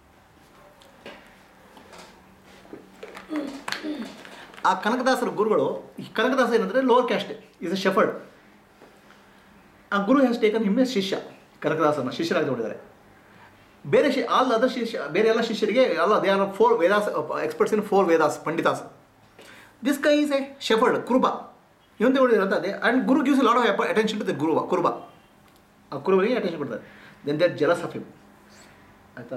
ಆ ಕನಕದಾಸರ ಗುರುಗಳು ಈ ಕನಕದಾಸ ಏನಂದರೆ lower caste is a shepherd ಆ ಗುರು ಹ್ಯಾಸ್ ಟೇಕನ್ ಹಿಮ್ಮೆ ಶಿಷ್ಯ ಕನಕದಾಸನ ಶಿಷ್ಯರಾಗಿ ತಗೊಂಡಿದ್ದಾರೆ ಬೇರೆ ಶಿ ಆಲ್ ಅದರ್ ಶಿಷ್ಯ ಬೇರೆ ಎಲ್ಲ ಶಿಷ್ಯರಿಗೆ ಅಲ್ಲ they are four Vedas experts in four Vedas pandits this guy is a shepherd ಕುರುಬ ಇವನ್ ತಗೊಂಡಿದ್ದಾರೆ ಅಂತ ಅದೇ and guru gives lot of attention to the ಗುರುವ ಕುರುಬ ಆ ಕುರುಬನಿಗೆ ಅಟೆನ್ಷನ್ ಕೊಡ್ತಾರೆ then there jealous of him ಆಯಿತಾ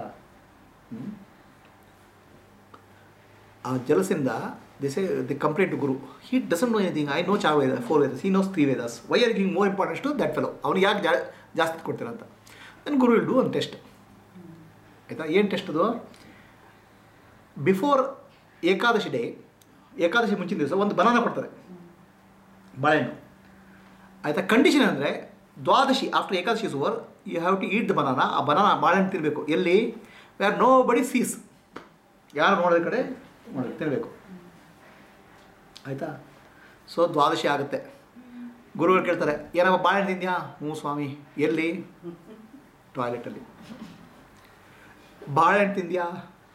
ಆ ಜಲಸಿಂದ this the complaint to guru he doesn't know anything I know ಚಾ Veda four Vedas he knows three Vedas why are giving more importance to that fellow ಅವ್ನಿಗೆ ಯಾಕೆ ಜಾ ಜಾಸ್ತಿ ಕೊಡ್ತೀರ ಅಂತ ದೆನ್ ಗುರು ವಿಲ್ ಡೂ ಒಂದು ಟೆಸ್ಟ್ ಆಯಿತಾ ಏನು ಟೆಸ್ಟ್ ಅದು ಬಿಫೋರ್ ಏಕಾದಶಿ ಡೇ ಏಕಾದಶಿ ಮುಂಚಿನ ದಿವಸ ಒಂದು ಬನಾನ ಕೊಡ್ತಾರೆ ಬಾಳೆಹಣ್ಣು ಆಯಿತಾ ಕಂಡೀಷನ್ ಅಂದರೆ Dwadashi after Ekadashi is over you have to eat the banana ಆ ಬನಾನ ಬಾಳೆಹಣ್ಣು ತಿನ್ನಬೇಕು ಎಲ್ಲಿ ವ್ಯಾರ್ ನೋ ಬಡಿ ಸೀಸ್ ಯಾರು ನೋಡೋದ ಕಡೆ ನೋಡಿ ತಿನ್ನಬೇಕು ಆಯಿತಾ ಸೊ ದ್ವಾದಶಿ ಆಗುತ್ತೆ ಗುರುಗಳು ಕೇಳ್ತಾರೆ ಏನಪ್ಪ ಬಾಳೆಹಣ್ಣು ತಿಂದ್ಯಾ ಹ್ಞೂ ಸ್ವಾಮಿ ಎಲ್ಲಿ ಟಾಯ್ಲೆಟಲ್ಲಿ ಬಾಳೆಹಣ್ಣು ತಿಂದ್ಯಾ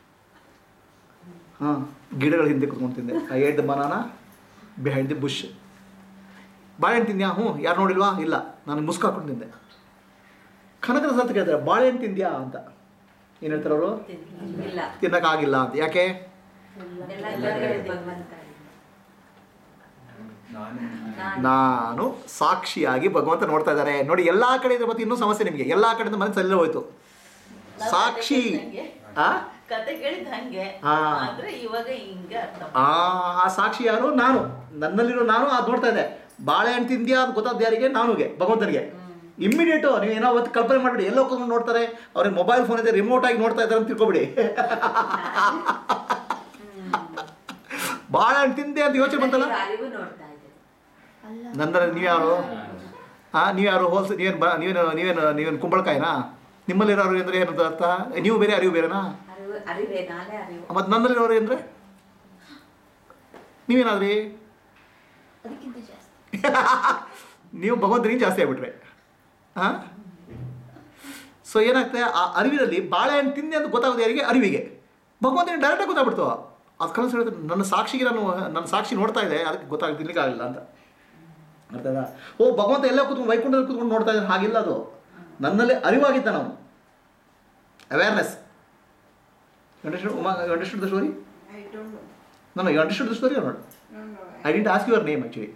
ಹಾಂ ಗಿಡಗಳ ಹಿಂದೆ ಕುತ್ಕೊಂಡು ತಿಂದೆ I ate the banana behind the bush ಬಾಳೆಹಣ್ಣು ತಿಂದ್ಯಾ ಹ್ಞೂ ಯಾರು ನೋಡಿಲ್ವಾ ಇಲ್ಲ ನಾನು ಮುಸ್ಕ್ ಹಾಕೊಂಡು ತಿಂದೆ ಕನಕದ ಸತ್ತ ಕೇಳ್ತಾರೆ ಬಾಳೆಹಣ್ಣು ತಿಂದ್ಯಾ ಅಂತ ಏನು ಹೇಳ್ತಾರೆ ಅವರು ಇಲ್ಲ ತಿನ್ನೋಕ್ಕಾಗಿಲ್ಲ ಅಂತ ಯಾಕೆ ಎಲ್ಲ ಕಡೆ ಭಗವಂತ ನಾನು ನಾನು ಸಾಕ್ಷಿಯಾಗಿ ಭಗವಂತ ನೋಡ್ತಾ ಇದ್ದಾರೆ ನೋಡಿ ಎಲ್ಲ ಕಡೆ ಇದ್ರೆ ಮತ್ತೆ ಇನ್ನೂ ಸಮಸ್ಯೆ ನಿಮಗೆ ಎಲ್ಲ ಕಡೆಯಿಂದ ಮನಸ್ಸು ಅಲ್ಲೇ ಹೋಯ್ತು ಸಾಕ್ಷಿ ಆ ಕತೆ ಕೇಳಿದ ಹಂಗೆ ಹಾ. ಆದ್ರೆ ಇವಾಗ ಹಿಂಗೆ ಅರ್ಥ ಆ ಆ ಸಾಕ್ಷಿ ಯಾರು ನಾನು ನನ್ನಲ್ಲಿರೋ ನಾನು ಅದು ನೋಡ್ತಾ ಇದ್ದೆ ಬಾಳೆಹಣ್ಣು ತಿಂದ್ಯಾ ಅಂತ ಗೊತ್ತಾದ ಯಾರಿಗೆ ನಾನುಗೆ ಭಗವಂತನಿಗೆ ಇಮ್ಮಿಡಿಯೇಟು ನೀವು ಏನೋ ಅವತ್ತು ಕಲ್ಪನೆ ಮಾಡಬೇಡಿ ಎಲ್ಲೋ ಕೂತ್ಕೊಂಡು ನೋಡ್ತಾರೆ ಅವ್ರಿಗೆ ಮೊಬೈಲ್ ಫೋನ್ ಇದೆ ರಿಮೋಟ್ ಆಗಿ ನೋಡ್ತಾ ಇದ್ದಾರೆ ಅಂತ ತಿಳ್ಕೊಬಿಡಿ ಬಾಳೆಹಣ್ಣು ತಿಂದೆ ಅಂತ ಯೋಚನೆ ಬಂತಲ್ಲ ಅರಿವು ನೋಡ್ತಾ ಇದ್ದಾರೆ ಅಲ್ಲ ನಂತರ ನೀವ್ಯಾರು ಹಾಂ ನೀವ್ಯಾರು ಹೋಲ್ಸ್ ನೀವೇನು ಬ ನೀವೇನು ನೀವೇನು ನೀವೇನು ಕುಂಬಳಕಾಯಿನಾ ನಿಮ್ಮಲ್ಲಿರೋರು ಅಂದರೆ ಏನಂತ ಅರ್ಥ ನೀವು ಬೇರೆ ಅರಿವು ಬೇರೆನಾ ಅರಿವು ಅರಿವೇ ನಾನೇ ಅರಿವು ಮತ್ತು ನನ್ನಲ್ಲಿರೋರು ಅಂದರೆ ನೀವೇನಾದ್ರಿ ಅದಕ್ಕಿಂತ ಜಾಸ್ತಿ ನೀವು ಭಗವಂತನಿಗೆ ಜಾಸ್ತಿ ಆಗ್ಬಿಟ್ರೆ ಹಾಂ ಸೊ ಏನಾಗ್ತದೆ ಆ ಅರಿವಿನಲ್ಲಿ ಬಾಳೆಹಣ್ಣು ತಿಂದೆ ಅಂತ ಗೊತ್ತಾಗೋದು ಯಾರಿಗೆ ಅರಿವಿಗೆ ಭಗವಂತನಿಗೆ ಡೈರೆಕ್ಟಾಗಿ ಗೊತ್ತಾಗ್ಬಿಡ್ತು ಅದು ಕನಸು ಹೇಳುತ್ತೆ ನನ್ನ ಸಾಕ್ಷಿಗೆ ನಾನು ನನ್ನ ಸಾಕ್ಷಿ ನೋಡ್ತಾ ಇದೆ ಅದಕ್ಕೆ ಗೊತ್ತಾಗ್ತಿರ್ಲಿಕ್ಕೆ ಆಗಲಿಲ್ಲ ಅಂತ ಅರ್ಥ ಆಯ್ತಾ? ಓ ಭಗವಂತ ಎಲ್ಲ ಕೂತ್ಕೊಂಡು ವೈಕುಂಠದಲ್ಲಿ ಕೂತ್ಕೊಂಡು ನೋಡ್ತಾ ಇದ್ದಾನೆ ಹಾಗಿಲ್ಲ ಅದು ನನ್ನಲ್ಲಿ ಅರಿವಾಗಿದ್ದ ನಾವು awareness understood Uma understood the story I don't know. No, no, you understood the story or not? No, no. I didn't ask your name actually.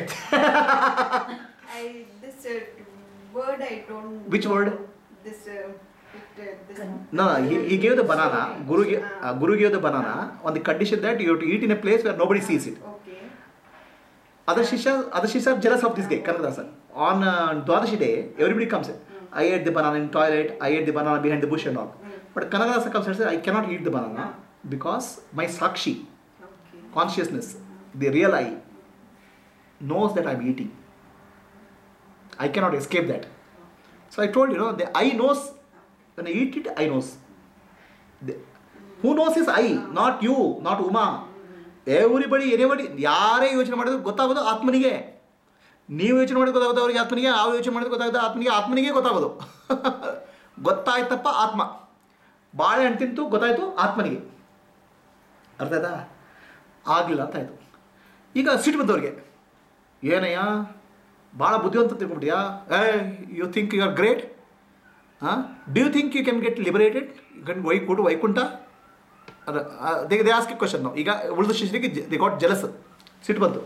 I this uh, word I don't. Which word? This uh, it, uh, this. No, no, he, he gave the banana. Guru, gave, uh, Guru gave the banana on the condition that you have to eat in a place where nobody sees it. Okay. Other Shisha, other Shisha are jealous of this guy, Kanadasa. On uh, Dwadashi day, everybody comes. I ate the banana in toilet, I ate the banana behind the bush and all. But Kanadasa comes and says, I cannot eat the banana because my Sakshi, Okay. consciousness, the real I, knows that I'm eating. I cannot escape that. So I told you, know, the I knows, when I eat it, I knows. The, who knows is I, not you, not Uma. Everybody anybody ಯಾರೇ ಯೋಚನೆ ಮಾಡಿದ್ರು ಗೊತ್ತಾಗೋದು ಆತ್ಮನಿಗೆ ನೀವು ಯೋಚನೆ ಮಾಡಿದ್ರೆ ಗೊತ್ತಾಗೋದು ಅವರಿಗೆ ಆತ್ಮನಿಗೆ ಅವ್ರು ಯೋಚನೆ ಮಾಡಿದ್ರೆ ಗೊತ್ತಾಗೋದು ಆತ್ಮನಿಗೆ ಆತ್ಮನಿಗೆ ಗೊತ್ತಾಗೋದು ಗೊತ್ತಾಯ್ತಪ್ಪ ಆತ್ಮ ಬಾಳೆಹಣ್ಣು ತಿಂತು ಗೊತ್ತಾಯ್ತು ಆತ್ಮನಿಗೆ ಅರ್ಥ ಆಯ್ತಾ ಆಗಲಿಲ್ಲ ಅಂತ ಆಯಿತು ಈಗ ಸಿಟ್ಟು ಬಂದವ್ರಿಗೆ ಏನಯ್ಯ ಭಾಳ ಬುದ್ಧಿವಂತ ತಿಳ್ಕೊಂಬಿಟ್ಟಿಯಾ ಏ you think you are great ಹಾಂ do think you can get liberated you can ವೈ ಕೊಡು ವೈಕುಂಠ ಅದು ದೇ ದೇ ಆಸ್ಕ್ ಕ್ವಶನ್ ನಾವು ಈಗ ಉಳಿದ ಶಿಷ್ಯರಿಗೆ ದೇ ಗಾಟ್ ಜಲಸ್ ಸಿಟ್ಟು ಬಂತು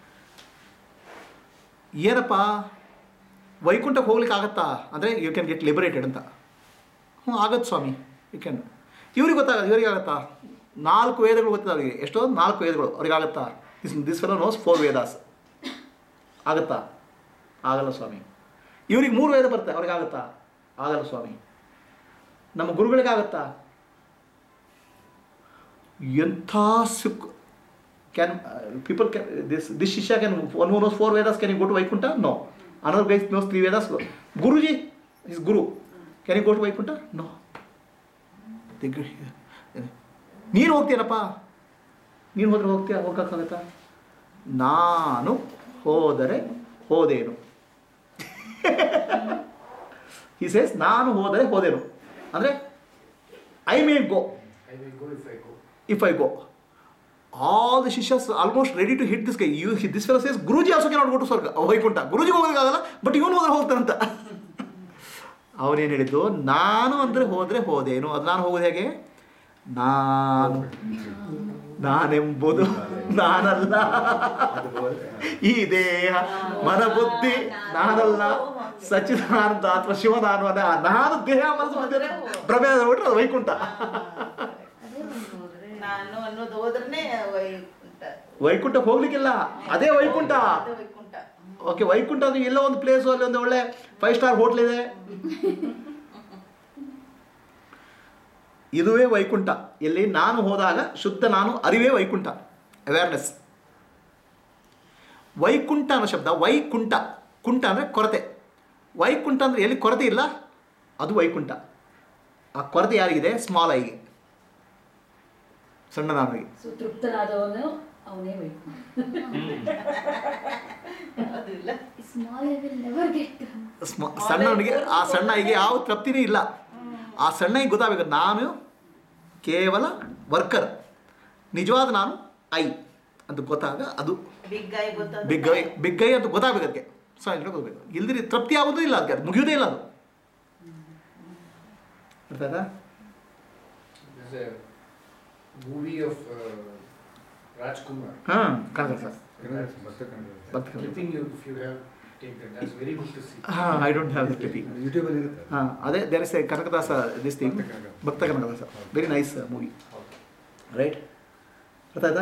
ಏನಪ್ಪ ವೈಕುಂಠಕ್ಕೆ ಹೋಗ್ಲಿಕ್ಕೆ ಆಗತ್ತಾ ಅಂದರೆ ಯು ಕ್ಯಾನ್ ಗೆಟ್ ಲಿಬರೇಟೆಡ್ ಅಂತ ಹ್ಞೂ ಆಗತ್ತೆ ಸ್ವಾಮಿ ಯು ಕ್ಯಾನ್ ಇವ್ರಿಗೆ ಗೊತ್ತಾಗಲ್ಲ ಇವ್ರಿಗೆ ಆಗತ್ತಾ ನಾಲ್ಕು ವೇದಗಳು ಗೊತ್ತಿದೆ ಅವರಿಗೆ ಎಷ್ಟೋ ನಾಲ್ಕು ವೇದಗಳು ಅವ್ರಿಗೆ ಆಗತ್ತಾ this this fellow knows four Vedas ಆಗತ್ತಾ ಆಗಲ್ಲ ಸ್ವಾಮಿ ಇವ್ರಿಗೆ ಮೂರು ವೇದ ಬರುತ್ತೆ ಅವ್ರಿಗೆ ಆಗತ್ತಾ ಆಗಲ್ಲ ಸ್ವಾಮಿ ನಮ್ಮ ಗುರುಗಳಿಗೆ ಆಗತ್ತಾ ಎಂಥ ಸುಖ can people can this this shishya can one knows four Vedas can you go to Vaikuntha no another guys knows three Vedas guruji is guru can you go to Vaikuntha no ನೀನು ಹೋಗ್ತೀಯನಪ್ಪ ನೀನು ಹೋದ್ರೆ ಹೋಗ್ತೀಯ ಹೋಗೋಕ್ಕಾಗತ್ತಾ ನಾನು ಹೋದರೆ ಹೋದೇನು ಈ ಸೇಸ್ ನಾನು ಹೋದರೆ ಹೋದೇನು ಅಂದರೆ I may go I will go if I go. if I go. All the Shishas are almost ready to hit this guy. You, this fellow says, Guruji also cannot go to Swarga. Vaikuntha ಗುರುಜಿಗೆ ಹೋಗೋಕ್ಕಾಗಲ್ಲ but ಇವನು ಹೋದ್ರೆ ಹೋಗ್ತಾನಂತ ಅವನೇನು ಹೇಳಿದ್ದು ನಾನು ಅಂದರೆ ಹೋದರೆ ಹೋದೇನು ಅದು ನಾನು ಹೋಗೋದು ಹೇಗೆ ನಾನು ನಾನೆಂಬುದು ನಾನಲ್ಲ ಈ ದೇಹ ಮನ ಬುದ್ಧಿ ನಾನಲ್ಲ ಸಚ್ಚಿದಾನಂದ ಅಥವಾ ಶಿವ ನಾನು ಅದ ನಾನು ದೇಹ ಮನಸ್ಸು ಬುದ್ಧಿ ಭ್ರಮೆ ಬಿಟ್ರೆ ಅದು ವೈಕುಂಠ ನಾನು ಅನ್ನೋದು ಹೋದ್ರೆ ವೈಕುಂಠ ವೈಕುಂಠಕ್ಕೆ ಹೋಗ್ಲಿಕ್ಕಿಲ್ಲ ಅದೇ ವೈಕುಂಠ ಅದು ವೈಕುಂಠ ಓಕೆ ವೈಕುಂಠ ಅಂದ್ರೆ ಎಲ್ಲೋ ಒಂದು ಪ್ಲೇಸು ಅಲ್ಲಿ ಒಂದು ಒಳ್ಳೆ ಫೈವ್ ಸ್ಟಾರ್ ಹೋಟ್ಲ್ ಇದೆ ಇದುವೇ ವೈಕುಂಠ ಇಲ್ಲಿ ನಾನು ಹೋದಾಗ ಶುದ್ಧ ನಾನು ಅರಿವೇ ವೈಕುಂಠ ಅವೇರ್ನೆಸ್ ವೈಕುಂಠ ಅನ್ನೋ ಶಬ್ದ ವೈಕುಂಠ ಕುಂಠ ಅಂದರೆ ಕೊರತೆ ವೈಕುಂಠ ಅಂದರೆ ಎಲ್ಲಿ ಕೊರತೆ ಇಲ್ಲ ಅದು ವೈಕುಂಠ ಆ ಕೊರತೆ ಯಾರಿಗಿದೆ ಸ್ಮಾಲ್ ಐಗೆ ಸಣ್ಣ ನಾನಿಗೆ ಸುತೃಪ್ತನಾದವನು ಅವನೇ ಬೇಕು ಅದಿಲ್ಲ small I will never get ಸ್ಮ- ಸಣ್ಣವನಿಗೆ ಆ ಸಣ್ಣ ಐಗೆ ಯಾವ ತೃಪ್ತಿನೇ ಇಲ್ಲ ಆ ಸಣ್ಣ ಐಗೆ ಗೊತ್ತಾಗಬೇಕು ನಾನು ಕೇವಲ ವರ್ಕರ್ ನಿಜವಾದ ನಾನು ಐ ಅಂತ ಗೊತ್ತಾಗ ಅದು ಬಿಗ್ ಗಾಯ್ ಗೊತ್ತಾದ ಬಿಗ್ ಐ ಬಿಗ್ ಐ ಅಂತ ಗೊತ್ತಾಗಬೇಕು ಅದಕ್ಕೆ ಸೊ ಇದ್ರೆ ಗೊತ್ತಾಗಬೇಕು ಇಲ್ದಿರಿ ತೃಪ್ತಿ ಆಗೋದು ಇಲ್ಲ ಅದಕ್ಕೆ ಅದು ಮುಗಿಯೋದೇ ಇಲ್ಲ ಅದು ಅರ್ಥ ಆಯ್ತಾ There's a movie of uh, Rajkumar. ಹಾಂ Kannada sir Kennada, Bhakta I think you, if you have take that, that's very good to see. ಹಾಂ I don't have the clipping ಯೂಟ್ಯೂಬಲ್ಲಿ ಇರುತ್ತೆ ಹಾಂ ಅದೇ there is a Kanakadasa this thing Bhakta Kanaka. Bhakta Kanakadasa very nice movie right ಅರ್ಥ ಆಯ್ತಾ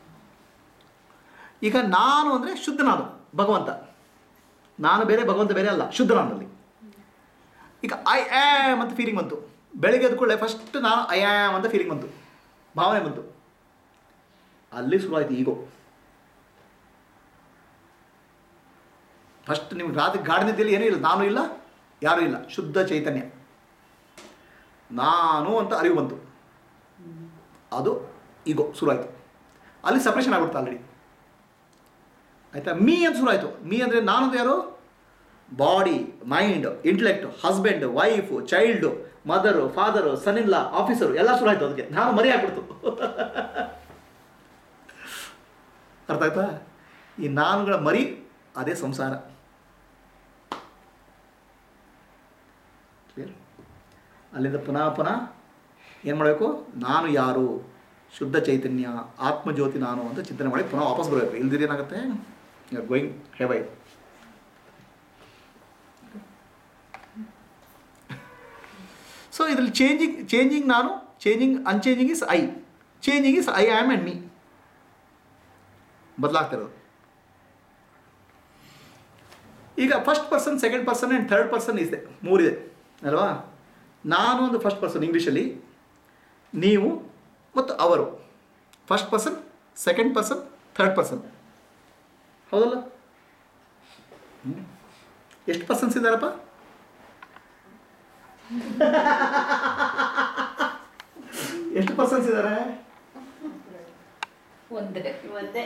ಈಗ ನಾನು ಅಂದರೆ ಶುದ್ಧ ನಾನು ಭಗವಂತ ನಾನು ಬೇರೆ ಭಗವಂತ ಬೇರೆ ಅಲ್ಲ ಶುದ್ಧ ನಾನಲ್ಲಿ ಈಗ ಐ ಆ್ಯಮ್ ಅಂತ ಫೀಲಿಂಗ್ ಬಂತು ಬೆಳಗ್ಗೆ ಎದ್ದ ಕೂಡಲೇ ಫಸ್ಟ್ ನಾನು ಐ ಆ್ಯಮ್ ಅಂತ ಫೀಲಿಂಗ್ ಬಂತು ಭಾವನೆ ಬಂತು ಅಲ್ಲಿ ಶುರುವಾಯಿತು ಈಗೋ ಫಸ್ಟ್ ನಿಮ್ಗೆ ರಾತ್ರಿ ಗಾಢನಿದ್ದೆಯಲ್ಲಿ ಏನೂ ಇಲ್ಲ ನಾನು ಇಲ್ಲ ಯಾರೂ ಇಲ್ಲ ಶುದ್ಧ ಚೈತನ್ಯ ನಾನು ಅಂತ ಅರಿವು ಬಂತು ಅದು ಈಗೋ ಶುರುವಾಯಿತು ಅಲ್ಲಿ ಸಪ್ರೇಷನ್ ಆಗ್ಬಿಡ್ತು ಆಲ್ರೆಡಿ ಆಯಿತಾ ಮೀ ಅಂತ ಶುರುವಾಯಿತು ಮೀ ಅಂದರೆ ನಾನು ಅಂದ್ರೆ ಯಾರು body mind intellect husband wife child mother father son in law officer ಎಲ್ಲ ಶುರುವಾಯಿತು ಅದಕ್ಕೆ ನಾನು ಮರಿ ಆಗ್ಬಿಡ್ತು ಅರ್ಥ ಆಯ್ತಾ ಈ ನಾನುಗಳ ಮರಿ ಅದೇ ಸಂಸಾರ ಕ್ಲಿಯರ್ ಅಲ್ಲಿಂದ ಪುನಃ ಪುನಃ ಏನು ಮಾಡಬೇಕು ನಾನು ಯಾರು ಶುದ್ಧ ಚೈತನ್ಯ ಆತ್ಮಜ್ಯೋತಿ ನಾನು ಅಂತ ಚಿಂತನೆ ಮಾಡಿ ಪುನಃ ವಾಪಸ್ ಬರಬೇಕು ಇಲ್ದಿರ ಏನಾಗುತ್ತೆ ಗೋಯಿಂಗ್ ಹೆವೈ ಸೊ ಇದರಲ್ಲಿ ಚೇಂಜಿಂಗ್ ಚೇಂಜಿಂಗ್ ನಾನು changing unchanging is I changing is I am and me ಬದಲಾಗ್ತಿರೋದು ಈಗ first person second person and third person ಇದೆ ಮೂರಿದೆ ಅಲ್ವಾ ನಾನು ಒಂದು ಫಸ್ಟ್ ಪರ್ಸನ್ ಇಂಗ್ಲೀಷಲ್ಲಿ ನೀವು ಮತ್ತು ಅವರು first person second person third person ಹೌದಲ್ಲ ಹ್ಮ್. ಎಷ್ಟು ಪರ್ಸನ್ಸ್ ಇದ್ದಾರಪ್ಪ ಎಷ್ಟು ಪರ್ಸನ್ಸ್ ಇದ್ದಾರೆ ಒಂದೇ ಒಂದೇ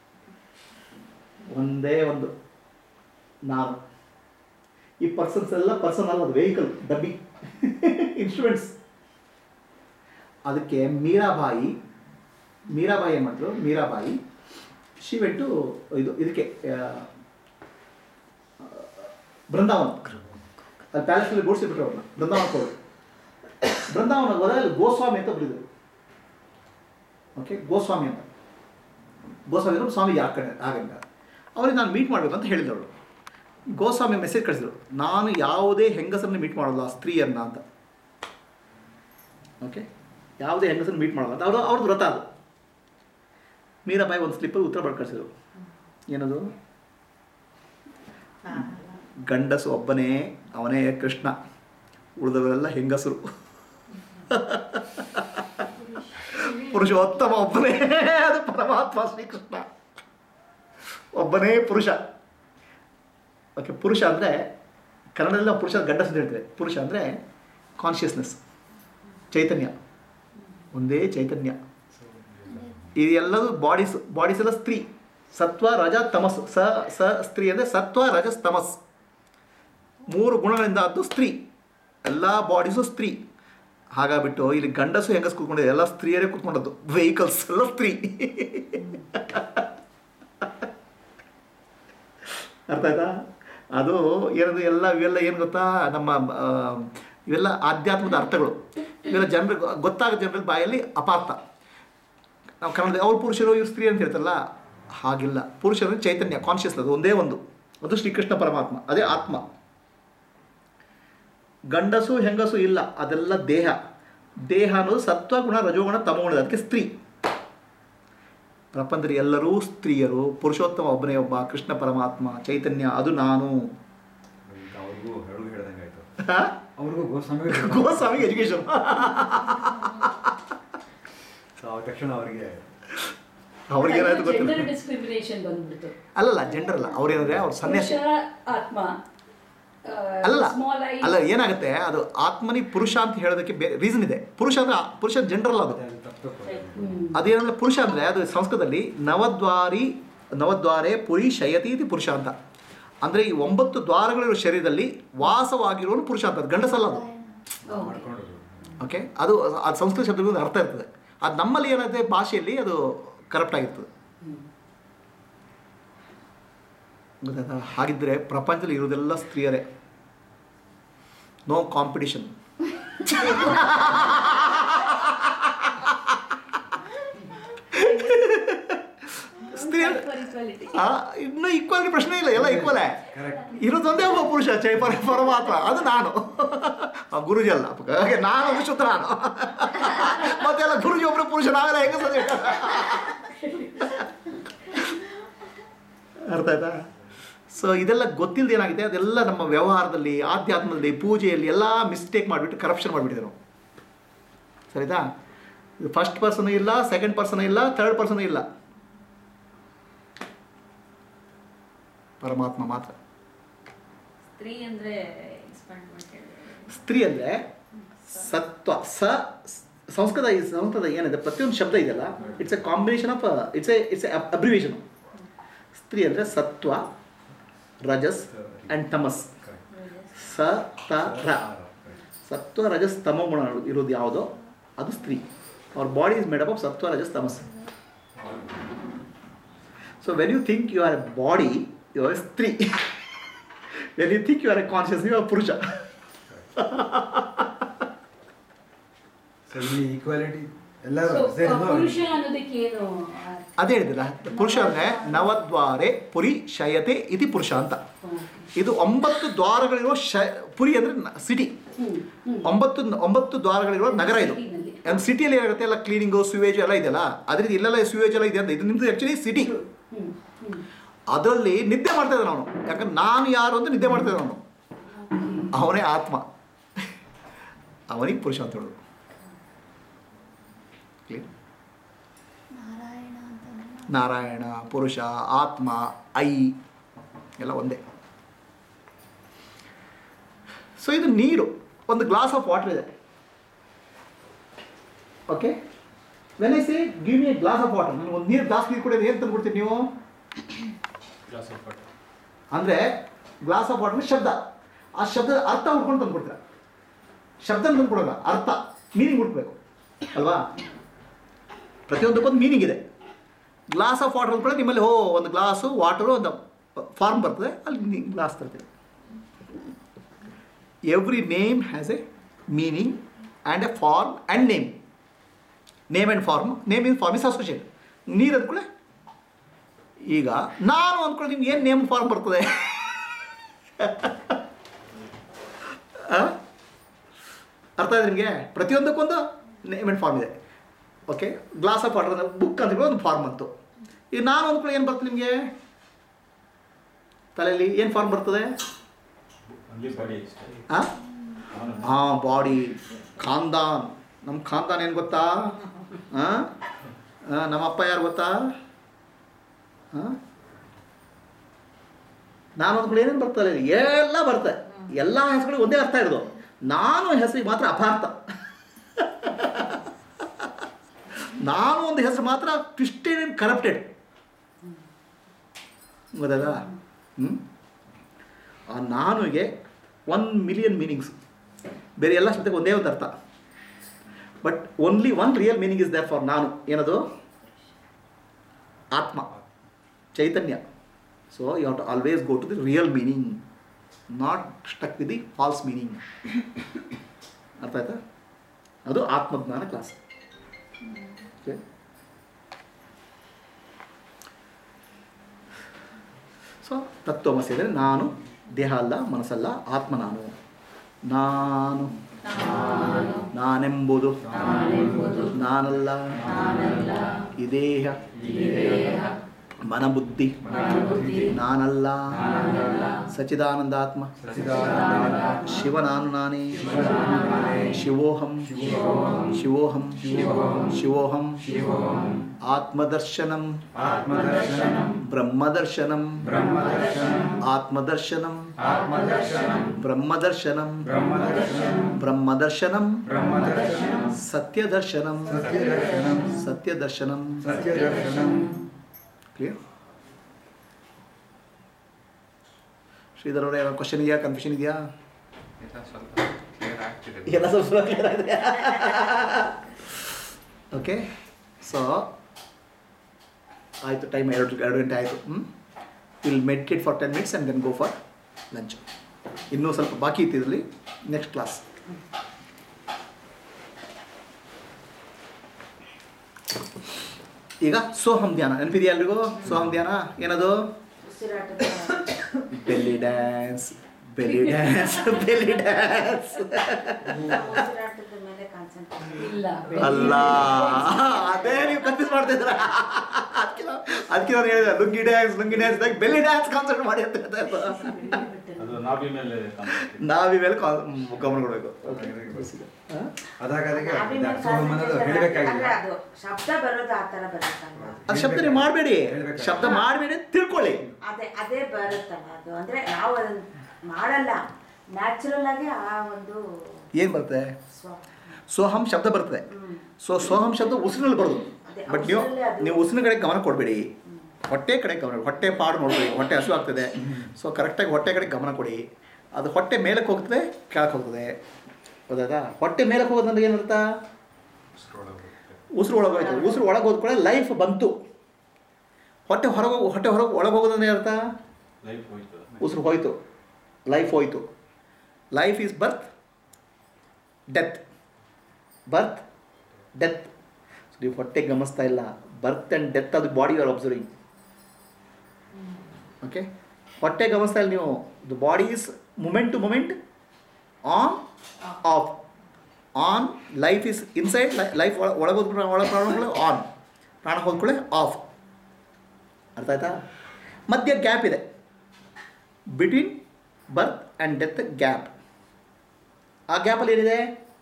ಒಂದೇ ಒಂದು ನಾನು ಈ ಪರ್ಸನ್ಸ್ ಎಲ್ಲ ಪರ್ಸನ್ ಅಲ್ಲ ಅದು ವೆಹಿಕಲ್ ಡಬ್ಬಿ ಇನ್ಸ್ಟ್ರೂಮೆಂಟ್ಸ್ ಅದಕ್ಕೆ ಮೀರಾಬಾಯಿ ಮೀರಾಬಾಯಿ ಏನು ಮಾಡಿದ್ರು ಮೀರಾಬಾಯಿ ಶಿ ವೆಂಟು ಇದು ಇದಕ್ಕೆ ಆ, ಆ, ಬೃಂದಾವನ ಅಲ್ಲಿ ಪ್ಯಾಲೇಸಲ್ಲಿ ಗೋಡ್ಸಿಬಿಟ್ರು ಅವ್ರನ್ನ ಬೃಂದಾವನಕ್ಕೆ ಹೋಗಿ ಬೃಂದಾವನ ಹೋದಾಗ ಅಲ್ಲಿ ಗೋಸ್ವಾಮಿ ಅಂತ ಬರೆದಿದ್ರು ಓಕೆ ಗೋಸ್ವಾಮಿ ಅಂತ ಗೋಸ್ವಾಮಿ ಅವರು ಸ್ವಾಮಿ ಆ ಕಡೆ ಆಗಂಗ ಅವ್ರಿಗೆ ನಾನು ಮೀಟ್ ಮಾಡಬೇಕು ಅಂತ ಹೇಳಿದವಳು ಗೋಸ್ವಾಮಿ ಮೆಸೇಜ್ ಕಳಿಸಿದ್ರು ನಾನು ಯಾವುದೇ ಹೆಂಗಸರನ್ನ ಮೀಟ್ ಮಾಡೋಲ್ಲ ಸ್ತ್ರೀಯನ್ನ ಅಂತ ಓಕೆ ಯಾವುದೇ ಹೆಂಗಸರನ್ನ ಮೀಟ್ ಮಾಡೋಲ್ಲ ಅಂತ ಅವರು ಅವ್ರದ್ದು ವ್ರತ ಅದು ಮೀರಾಬಾಯಿ ಒಂದು ಸ್ಲಿಪ್ಪಲ್ಲಿ ಉತ್ತರ ಬರ್ದು ಕಳಿಸಿದ್ರು ಏನದು ಗಂಡಸು ಒಬ್ಬನೇ ಅವನೇ ಕೃಷ್ಣ ಉಳಿದವರೆಲ್ಲ ಹೆಂಗಸರು ಪುರುಷೋತ್ತಮ ಒಬ್ಬನೇ ಅದು ಪರಮಾತ್ಮ ಶ್ರೀಕೃಷ್ಣ ಒಬ್ಬನೇ ಪುರುಷ ಓಕೆ ಪುರುಷ ಅಂದರೆ ಕನ್ನಡದಲ್ಲಿ ನಾವು ಪುರುಷ ಗಂಡಸ ಅಂತ ಹೇಳ್ತೇವೆ ಪುರುಷ ಅಂದರೆ ಕಾನ್ಷಿಯಸ್ನೆಸ್ ಚೈತನ್ಯ ಒಂದೇ ಚೈತನ್ಯ ಇದೆಲ್ಲದು ಬಾಡೀಸ್ ಬಾಡೀಸ್ ಎಲ್ಲ ಸ್ತ್ರೀ ಸತ್ವ ರಜ ತಮಸ್ ಸ ಸ ಸ್ತ್ರೀ ಅಂದರೆ ಸತ್ವ ರಜಸ್ ತಮಸ್ ಮೂರು ಗುಣಗಳಿಂದ ಅದು ಸ್ತ್ರೀ ಎಲ್ಲ ಬಾಡೀಸು ಸ್ತ್ರೀ ಹಾಗಾಗ್ಬಿಟ್ಟು ಇಲ್ಲಿ ಗಂಡಸು ಹೆಂಗಸ್ ಕೂತ್ಕೊಂಡಿದೆ ಎಲ್ಲ ಸ್ತ್ರೀಯರೇ ಕೂತ್ಕೊಂಡದ್ದು ವೆಹಿಕಲ್ಸ್ ಎಲ್ಲ ಸ್ತ್ರೀ ಅರ್ಥ ಆಯ್ತಾ ಅದು ಏನದು ಎಲ್ಲ ಇವೆಲ್ಲ ಏನು ಗೊತ್ತಾ ನಮ್ಮ ಆ, ಇವೆಲ್ಲ ಆಧ್ಯಾತ್ಮದ ಅರ್ಥಗಳು ಇವೆಲ್ಲ ಜನರಿಗೆ ಗೊತ್ತಾಗೋ ಜನರ ಬಾಯಲ್ಲಿ ಅಪಾರ್ಥ ನಾವು ಕನ್ನಡದಲ್ಲಿ ಅವ್ರು ಪುರುಷರು ಇವ್ರು ಸ್ತ್ರೀ ಅಂತ ಹೇಳ್ತಾರಲ್ಲ ಹಾಗಿಲ್ಲ ಪುರುಷರು ಚೈತನ್ಯ ಕಾನ್ಷಿಯಸ್ ಅದು ಒಂದೇ ಒಂದು ಅದು ಶ್ರೀಕೃಷ್ಣ ಪರಮಾತ್ಮ ಅದೇ ಆತ್ಮ ಗಂಡಸು ಹೆಂಗಸು ಇಲ್ಲ ಅದೆಲ್ಲ ದೇಹ ದೇಹ ಅನ್ನೋದು ಸತ್ವಗುಣ ರಜೋಗುಣ ತಮಗುಣ ಅದಕ್ಕೆ ಸ್ತ್ರೀ ಪ್ರಪಂಚದಲ್ಲಿ ಎಲ್ಲರೂ ಸ್ತ್ರೀಯರು ಪುರುಷೋತ್ತಮ ಒಬ್ಬನೇ ಒಬ್ಬ ಕೃಷ್ಣ ಪರಮಾತ್ಮ ಚೈತನ್ಯ ಅದು ನಾನು ಈಗ ಅವ್ರಿಗೂ ಹೇಳು ಹೇಳ್ದಂಗೆ ಆಯ್ತು ಹಾ? ಅವ್ರಿಗೂ ಗೋಸ್ವಾಮಿ ಗೋಸ್ವಾಮಿಗೆ ಎಜುಕೇಶನ್ ಸೊ ಆ ತಕ್ಷಣ ಅವರಿಗೆ ಅವ್ರಿಗೆ ಏನಾಯ್ತು ಜೆಂಡರ್ ಗೊತ್ತಿಲ್ಲ ಡಿಸ್ಕ್ರಿಮಿನೇಷನ್ ಬಂದ್ಬಿಡ್ತು ಅಲ್ಲಲ್ಲ ಜೆಂಡರ್ ಅಲ್ಲ ಅವ್ರೇನಂದ್ರೆ ಅವ್ರು ಸನ್ಯಾಸಿ ಪುರುಷ ಆತ್ಮ ಅಲ್ಲ ಸ್ಮಾಲ್ ಐ ಅಲ್ಲ ಏನಾಗುತ್ತೆ ಅದು ಆತ್ಮನಿ ಪುರುಷ ಅಂತ ಹೇಳೋದಕ್ಕೆ ಬೇರೆ ರೀಸನ್ ಇದೆ ಪುರುಷ ಅಂದ್ರೆ ಆ- ಪುರುಷ ಜೆಂಡರ್ ಅಲ್ಲ ಅದು ಅದು ತಪ್ಪು ತಪ್ಪು ಹ್ಮ್. ಅದೇನಂದ್ರೆ ಪುರುಷ ಅಂದರೆ ಅದು ಸಂಸ್ಕೃತದಲ್ಲಿ ನವದ್ವಾರಿ ನವದ್ವಾರೆ ಪುರಿ ಶಯತಿ ಇತಿ ಪುರುಷ ಅಂತ ಅಂದರೆ ಈ ಒಂಬತ್ತು ದ್ವಾರಗಳಿರೋ ಶರೀರದಲ್ಲಿ ವಾಸವಾಗಿರೋನು ಪುರುಷ ಅಂತ ಅದು ಗಂಡಸಲ್ಲ ಅದು Okay. ಮಾಡ್ಕೊಂಡು ಓಕೆ ಅದು ಅದು ಸಂಸ್ಕೃತ ಶಬ್ದಗಳು ಅರ್ಥ ಇರ್ತದೆ ಅದು ನಮ್ಮಲ್ಲಿ ಏನಾಗುತ್ತೆ ಭಾಷೆಯಲ್ಲಿ ಅದು ಕರಪ್ಟ್ ಆಗಿರ್ತದೆ ಹ್ಮ್. ಗೊತ್ತಾಯ್ತಾ ಹಾಗಿದ್ದರೆ ಪ್ರಪಂಚದಲ್ಲಿ ಇರೋದೆಲ್ಲ ಸ್ತ್ರೀಯರೇ ನೋ ಕಾಂಪಿಟಿಷನ್ ಸ್ತ್ರೀಯರು For equality. ಆ, ಇನ್ನು ಈಕ್ವಾಲಿಟಿ ಪ್ರಶ್ನೆ ಇಲ್ಲ ಎಲ್ಲ ಈಕ್ವಲೇ ಕರೆಕ್ಟ್ ಇರೋದೊಂದೇ ಒಬ್ಬ ಪುರುಷ ಚೈ ಪರ ಪರಮಾತ್ಮ ಅದು ನಾನು ಆ, ಗುರುಜಿ ಅಲ್ಲ ಹಾಗೆ ನಾನು ಒಂದು ಶುದ್ಧ ನಾನು ಮತ್ತೆಲ್ಲ ಗುರುಜಿ ಒಬ್ಬರು ಪುರುಷ ನಾವೆಲ್ಲ ಹೆಂಗ ಅರ್ಥ ಆಯ್ತಾ ಸೊ ಇದೆಲ್ಲ ಗೊತ್ತಿಲ್ಲದೆ ಏನಾಗಿದೆ ಅದೆಲ್ಲ ನಮ್ಮ ವ್ಯವಹಾರದಲ್ಲಿ ಆಧ್ಯಾತ್ಮದಲ್ಲಿ ಪೂಜೆಯಲ್ಲಿ ಎಲ್ಲ ಮಿಸ್ಟೇಕ್ ಮಾಡಿಬಿಟ್ಟು ಕರಪ್ಷನ್ ಮಾಡಿಬಿಟ್ಟಿದೆ ನಾವು ಸರಿತಾ ಫಸ್ಟ್ ಪರ್ಸನ್ ಇಲ್ಲ ಸೆಕೆಂಡ್ ಪರ್ಸನ್ ಇಲ್ಲ ಥರ್ಡ್ ಪರ್ಸನ್ ಇಲ್ಲ ಪರಮಾತ್ಮ ಮಾತ್ರ ಸ್ತ್ರೀ ಅಂದ್ರೆ ಎಕ್ಸ್ಪಾಂಡ್ ಮಾಡಿ ಹೇಳಿದ್ರೆ ಸ್ತ್ರೀ ಅಂದರೆ ಸತ್ವ ಸ ಸಂಸ್ಕೃತ ಈ ಸಂಸ್ಕೃತ ಏನಿದೆ ಪ್ರತಿಯೊಂದು ಶಬ್ದ ಇದೆಯಲ್ಲ it's a combination of it's a it's a abbreviation ಸ್ತ್ರೀ ಅಂದರೆ ಸತ್ವ ರಜಸ್ ಆ್ಯಂಡ್ ತಮಸ್ ಸ ತ ರ ಸತ್ವ ರಜಸ್ ತಮ ಗುಣ ಇರೋದು ಯಾವುದೋ ಅದು ಸ್ತ್ರೀ ಅವ್ರ body is made up of sattva rajas tamas so when you think you are a body you are a stri when you think you are a conscious you are purusha so ಇಲ್ಲಿ ಈಕ್ವಾಲಿಟಿ ಎಲ್ಲರೂ So, ಸೇರಿದ್ದು ಪುರುಷ ಅನ್ನೋದಕ್ಕೆ ಏನು ಅದೇ ಹೇಳಿದಿಲ್ಲ ಪುರುಷ ಅಂದರೆ ನವದ್ವಾರೆ ಪುರಿ ಶಯತೆ ಇತಿ ಪುರುಷ ಅಂತ ಇದು ಒಂಬತ್ತು ದ್ವಾರಗಳಿರುವ ಶ ಪುರಿ ಅಂದರೆ ಸಿಟಿ ಒಂಬತ್ತು ಒಂಬತ್ತು ದ್ವಾರಗಳಿರುವ ನಗರ ಇದು ಸಿಟಿನಲ್ಲಿ. ಒಂದು ಸಿಟಿಯಲ್ಲಿ ಏನಾಗುತ್ತೆ ಎಲ್ಲ ಕ್ಲೀನಿಂಗು ಸ್ಯೂವೇಜ್ ಎಲ್ಲ ಇದೆಯಲ್ಲ ಅದ್ರಿಂದ ಇಲ್ಲೆಲ್ಲ ಸ್ಯೂವೇಜ್ ಎಲ್ಲ ಇದೆ ಅಂತ ಇದು ನಿಮ್ಮದು ಆ್ಯಕ್ಚುಲಿ ಸಿಟಿ ಹ್ಮ್ ಹ್ಮ್ ಅದರಲ್ಲಿ ನಿದ್ದೆ ಮಾಡ್ತಾ ಇದ್ದಾನೆ ಅವನು ಯಾಕಂದ್ರೆ ನಾನು ಯಾರು ಅಂತ ನಿದ್ದೆ ಮಾಡ್ತಾ ಇದ್ದಾನೆ ಅವನು ಅವನೇ ಆತ್ಮ ಅವನಿಗೆ ಪುರುಷ ಅಂತ ಹೇಳೋದು Clear? ನಾರಾಯಣ ಅಂತ ನಾರಾಯಣ ಪುರುಷ ಆತ್ಮ ಐ ಎಲ್ಲ ಒಂದೇ ಸೊ ಇದು ನೀರು ಒಂದು ಗ್ಲಾಸ್ ಆಫ್ ವಾಟರ್ ಇದೆ okay when I say give me a glass of water ನಾನು ಒಂದು ನೀರು ಗ್ಲಾಸ್ ನೀರು ಕುಡಿಯೋದು ಏನು ತಂದ್ಬಿಡ್ತೀನಿ ನೀವು ಅಂದರೆ ಗ್ಲಾಸ್ ಆಫ್ ವಾಟರ್ ಶಬ್ದ ಆ ಶಬ್ದದ ಅರ್ಥ ಹುಡ್ಕೊಂಡು ತಂದ್ಬಿಡ್ತೀರ ಶಬ್ದ ತಂದ್ಕೊಡಲ್ಲ ಅರ್ಥ ಮೀನಿಂಗ್ ಹುಡ್ಬೇಕು ಅಲ್ವಾ ಪ್ರತಿಯೊಂದಕ್ಕೊಂದು ಮೀನಿಂಗ್ ಇದೆ ಗ್ಲಾಸ್ ಆಫ್ ವಾಟರ್ ಕೂಡ ನಿಮ್ಮಲ್ಲಿ ಹೋ ಒಂದು ಗ್ಲಾಸು ವಾಟರು ಒಂದು ಫಾರ್ಮ್ ಬರ್ತದೆ ಅಲ್ಲಿ ಗ್ಲಾಸ್ ತರ್ತೀವಿ every name has a meaning and a form and name name and form name in form is associate ನೀರು ಅಂದ್ಕೊಳ್ಳೆ ಈಗ ನಾನು ಅಂದ್ಕೊಳ್ಳಿ ನಿಮ್ಗೆ ಏನು ನೇಮ್ ಫಾರ್ಮ್ ಬರ್ತದೆ ಆ? ಅರ್ಥ ಇದೆ ನಿಮಗೆ ಪ್ರತಿಯೊಂದಕ್ಕೊಂದು ನೇಮ್ ಆ್ಯಂಡ್ ಫಾರ್ಮ್ ಇದೆ okay glass of water book ಅಂತ ಹೇಳಿ ಒಂದು ಫಾರ್ಮ್ ಬಂತು ಈಗ ನಾನು ಅಂದ್ಕೊಳ್ಳಿ ಏನು ಬರ್ತದೆ ನಿಮಗೆ ತಲೆಯಲ್ಲಿ ಏನು ಫಾರ್ಮ್ ಬರ್ತದೆ ಹಾಂ ಹಾಂ ಬಾಡಿ ಖಾನ್ದಾನ್ ನಮ್ಮ ಖಾನ್ದಾನ್ ಏನು ಗೊತ್ತಾ ಹಾಂ ನಮ್ಮ ಅಪ್ಪ ಯಾರು ಗೊತ್ತಾ ಹಾಂ ನಾನು ಅಂದ್ಕೊಂಡು ಏನೇನು ಬರ್ತದೆ ಇಲ್ಲಿ? ಎಲ್ಲ ಬರ್ತದೆ ಎಲ್ಲ ಹೆಸರುಗಳಿಗೆ ಒಂದೇ ಅರ್ಥ ಇರೋದು ನಾನು ಹೆಸರಿಗೆ ಮಾತ್ರ ಅಪಾರ್ಥ ನಾನು ಒಂದು ಹೆಸರು ಮಾತ್ರ ಟ್ವಿಸ್ಟೆಡ್ ಆ್ಯಂಡ್ ಕರಪ್ಟೆಡ್ ಗೊತ್ತಲ್ಲ ಹ್ಞೂ ಆ ನಾನುಗೆ ಒನ್ ಮಿಲಿಯನ್ ಮೀನಿಂಗ್ಸ್ ಬೇರೆ ಎಲ್ಲ ಶಬ್ದಕ್ಕೆ ಒಂದೇ ಒಂದು ಅರ್ಥ but only one real meaning is there for ನಾನು ಏನದು ಆತ್ಮ ಚೈತನ್ಯ so you have to always go to the real meaning not stuck with the false meaning ಅರ್ಥ ಆಯ್ತಾ ಅದು ಆತ್ಮಜ್ಞಾನ ಕ್ಲಾಸ್ ಓಕೆ ಸೊ ತತ್ವಮಸಿ ಅಂದರೆ ನಾನು ದೇಹ ಅಲ್ಲ ಮನಸ್ಸಲ್ಲ ಆತ್ಮ ನಾನು ನಾನು ನಾನೆಂಬುದು ನಾನಲ್ಲ ಈ ದೇಹ ಮನಬುದ್ಧಿ ನಾನಲ್ಲ ಸಚಿದಾನಂದಾತ್ಮ ಶಿವ ನಾನು ನಾನೇ ಶಿವೋಹಂ ಶಿವೋಹಂ ಶಿವೋಹಂ ಆತ್ಮದರ್ಶನಂ ಆತ್ಮದರ್ಶನಂ ಬ್ರಹ್ಮದರ್ಶನಂ ಬ್ರಹ್ಮದರ್ಶನಂ ಆತ್ಮದರ್ಶನಂ ಆತ್ಮದರ್ಶನಂ ಬ್ರಹ್ಮದರ್ಶನಂ ಬ್ರಹ್ಮದರ್ಶನಂ ಬ್ರಹ್ಮದರ್ಶನಂ ಬ್ರಹ್ಮದರ್ಶನಂ ಸತ್ಯದರ್ಶನಂ ಸತ್ಯದರ್ಶನಂ ಸತ್ಯದರ್ಶನಂ ಸತ್ಯದರ್ಶನಂ ಕ್ಲಿಯರ್ ಶ್ರೀಧರ್ ಅವರೇ ಕ್ವಶನ್ ಇದೆಯಾ ಕನ್ಫ್ಯೂಷನ್ ಇದೆಯಾ ಎಲ್ಲ ಸ್ವಲ್ಪ ಕ್ಲಿಯರ್ ಆಗಿದೆ ಓಕೆ ಸೊ ಆಯಿತು ಟೈಮ್ ಎರಡು ಎರಡು ಗಂಟೆ ಆಯಿತು ಹ್ಞೂ will meditate for ten minutes and then go for lunch ಇನ್ನೂ ಸ್ವಲ್ಪ ಬಾಕಿ ಇತ್ತು ಇದರಲ್ಲಿ ನೆಕ್ಸ್ಟ್ ಕ್ಲಾಸ್ ಈಗ ಸೋಹಂ ಧ್ಯಾನ ನೆನಪಿದೆಯಾ ಎಲ್ರಿಗೂ ಸೋಹಂ ಧ್ಯಾನ ಏನದು ಉಸಿರಾಟದ belly dance belly dance belly dance ಉಸಿರಾಟದ ಮೇಲೆ ಕಾನ್ಸಂಟ್ರೇಟ್ ಇಲ್ಲ ಅಲ್ಲ ಅದೇ ನೀವು ಕನ್ಫ್ಯೂಸ್ ಮಾಡ್ತಾ ಇದ್ರ ಅದಕ್ಕೆ ಅದಕ್ಕೆ ನಾನು ಹೇಳಿದೆ lungi dance lungi dance belly dance concert ಮಾಡಿ ಅಂತ ಹೇಳ್ತಾ ಇದ್ದ. ಅದು ನಾಭಿ ಮೇಲೆ ಕಾನ್ಸಂಟ್ರೇಟ್. ನಾವೀ ಮೇಲೆ ಗಮನ ಕೊಡಬೇಕು ಅದಾಗದಾಗೆ ನಾಭಿ ಮೇಲೆ ಸೋಹಂ ಅನ್ನೋದು concentration ಹೇಳಬೇಕಾಗಿಲ್ಲ ಅಂದ್ರೆ ಅದು ಶಬ್ದ ಬರೋದು ಆ ತರ ಬರುತ್ತಲ್ವಾ ಅದು ಶಬ್ದ ನೀವು ಮಾಡಬೇಡಿ ಹೇಳ್ಬೇಕು. ಶಬ್ದ ಮಾಡಬೇಡಿ ಅಂತ ತಿಳ್ಕೊಳ್ಳಿ ಅದೇ ಅದೇ ಬರುತ್ತಲ್ಲ ಅದು ಅಂದ್ರೆ ನಾವು ಅದನ್ನ ಮಾಡಲ್ಲ ನ್ಯಾಚುರಲ್ ಆಗಿ ಆ ಒಂದು ಏನು ಬರುತ್ತೆ ಸ್ವ ಸೋಹಂ ಶಬ್ದ ಬರ್ತದೆ ಹ್ಮ್. ಸೊ ಸೋಹಂ ಶಬ್ದ ಉಸಿರಿನಲ್ಲಿ ಬರೋದು ಅದೇ, ಬಟ್ ನೀವು ಉಸಿರಲ್ಲಿ ಅದು- ನೀವು ಉಸಿರಿನ ಕಡೆ ಗಮನ ಕೊಡಬೇಡಿ ಹೊಟ್ಟೆ ಕಡೆ ಗಮನ ಹೊಟ್ಟೆ ಪಾಡು ನೋಡಬೇಡಿ ಹೊಟ್ಟೆ ಹಸು ಆಗ್ತದೆ ಸೊ ಕರೆಕ್ಟಾಗಿ ಹೊಟ್ಟೆ ಕಡೆ ಗಮನ ಕೊಡಿ ಅದು ಹೊಟ್ಟೆ ಮೇಲಕ್ಕೆ ಹೋಗ್ತದೆ ಕೆಳಕ್ಕೆ ಹೋಗ್ತದೆ ಹೌದಾ ಹೊಟ್ಟೆ ಮೇಲಕ್ಕೆ ಹೋಗೋದಂದ್ರೆ ಏನರ್ಥ ಉಸಿರು ಒಳಗೆ ಹೋಯ್ತು ಉಸಿರು ಒಳಗೆ ಹೋದ್ಕೊಳ್ಳೆ ಲೈಫ್ ಬಂತು ಹೊಟ್ಟೆ ಹೊರಗೆ ಹೊಟ್ಟೆ ಹೊರಗೆ ಒಳಗೆ ಹೋಗೋದಂದ್ರೆ ಅರ್ಥ ಲೈಫ್ ಹೋಯ್ತು ಉಸಿರು ಹೋಯ್ತು ಲೈಫ್ ಹೋಯ್ತು life is birth death birth death ನೀವು ಹೊಟ್ಟೆ ಗಮನಿಸ್ತಾ ಇಲ್ಲ ಬರ್ತ್ ಆ್ಯಂಡ್ ಡೆತ್ ಅದು ಬಾಡಿ ಆರ್ ಅಬ್ಸರ್ವಿಂಗ್ ಓಕೆ ಹೊಟ್ಟೆ ಗಮನಿಸ್ತಾ ಇಲ್ಲ ನೀವು the body is moment to moment on off on life is inside life ಒಳಗೆ ಹೋದ್ಕೊಳ್ಳೆ ಒಳ ಪ್ರಾಣಗಳು ಆನ್ ಪ್ರಾಣ ಹೋದ್ಕೊಳ್ಳೆ ಆಫ್ ಅರ್ಥ ಆಯ್ತಾ ಮಧ್ಯ ಗ್ಯಾಪ್ ಇದೆ between birth and death gap ಆ ಗ್ಯಾಪಲ್ಲಿ ಏನಿದೆ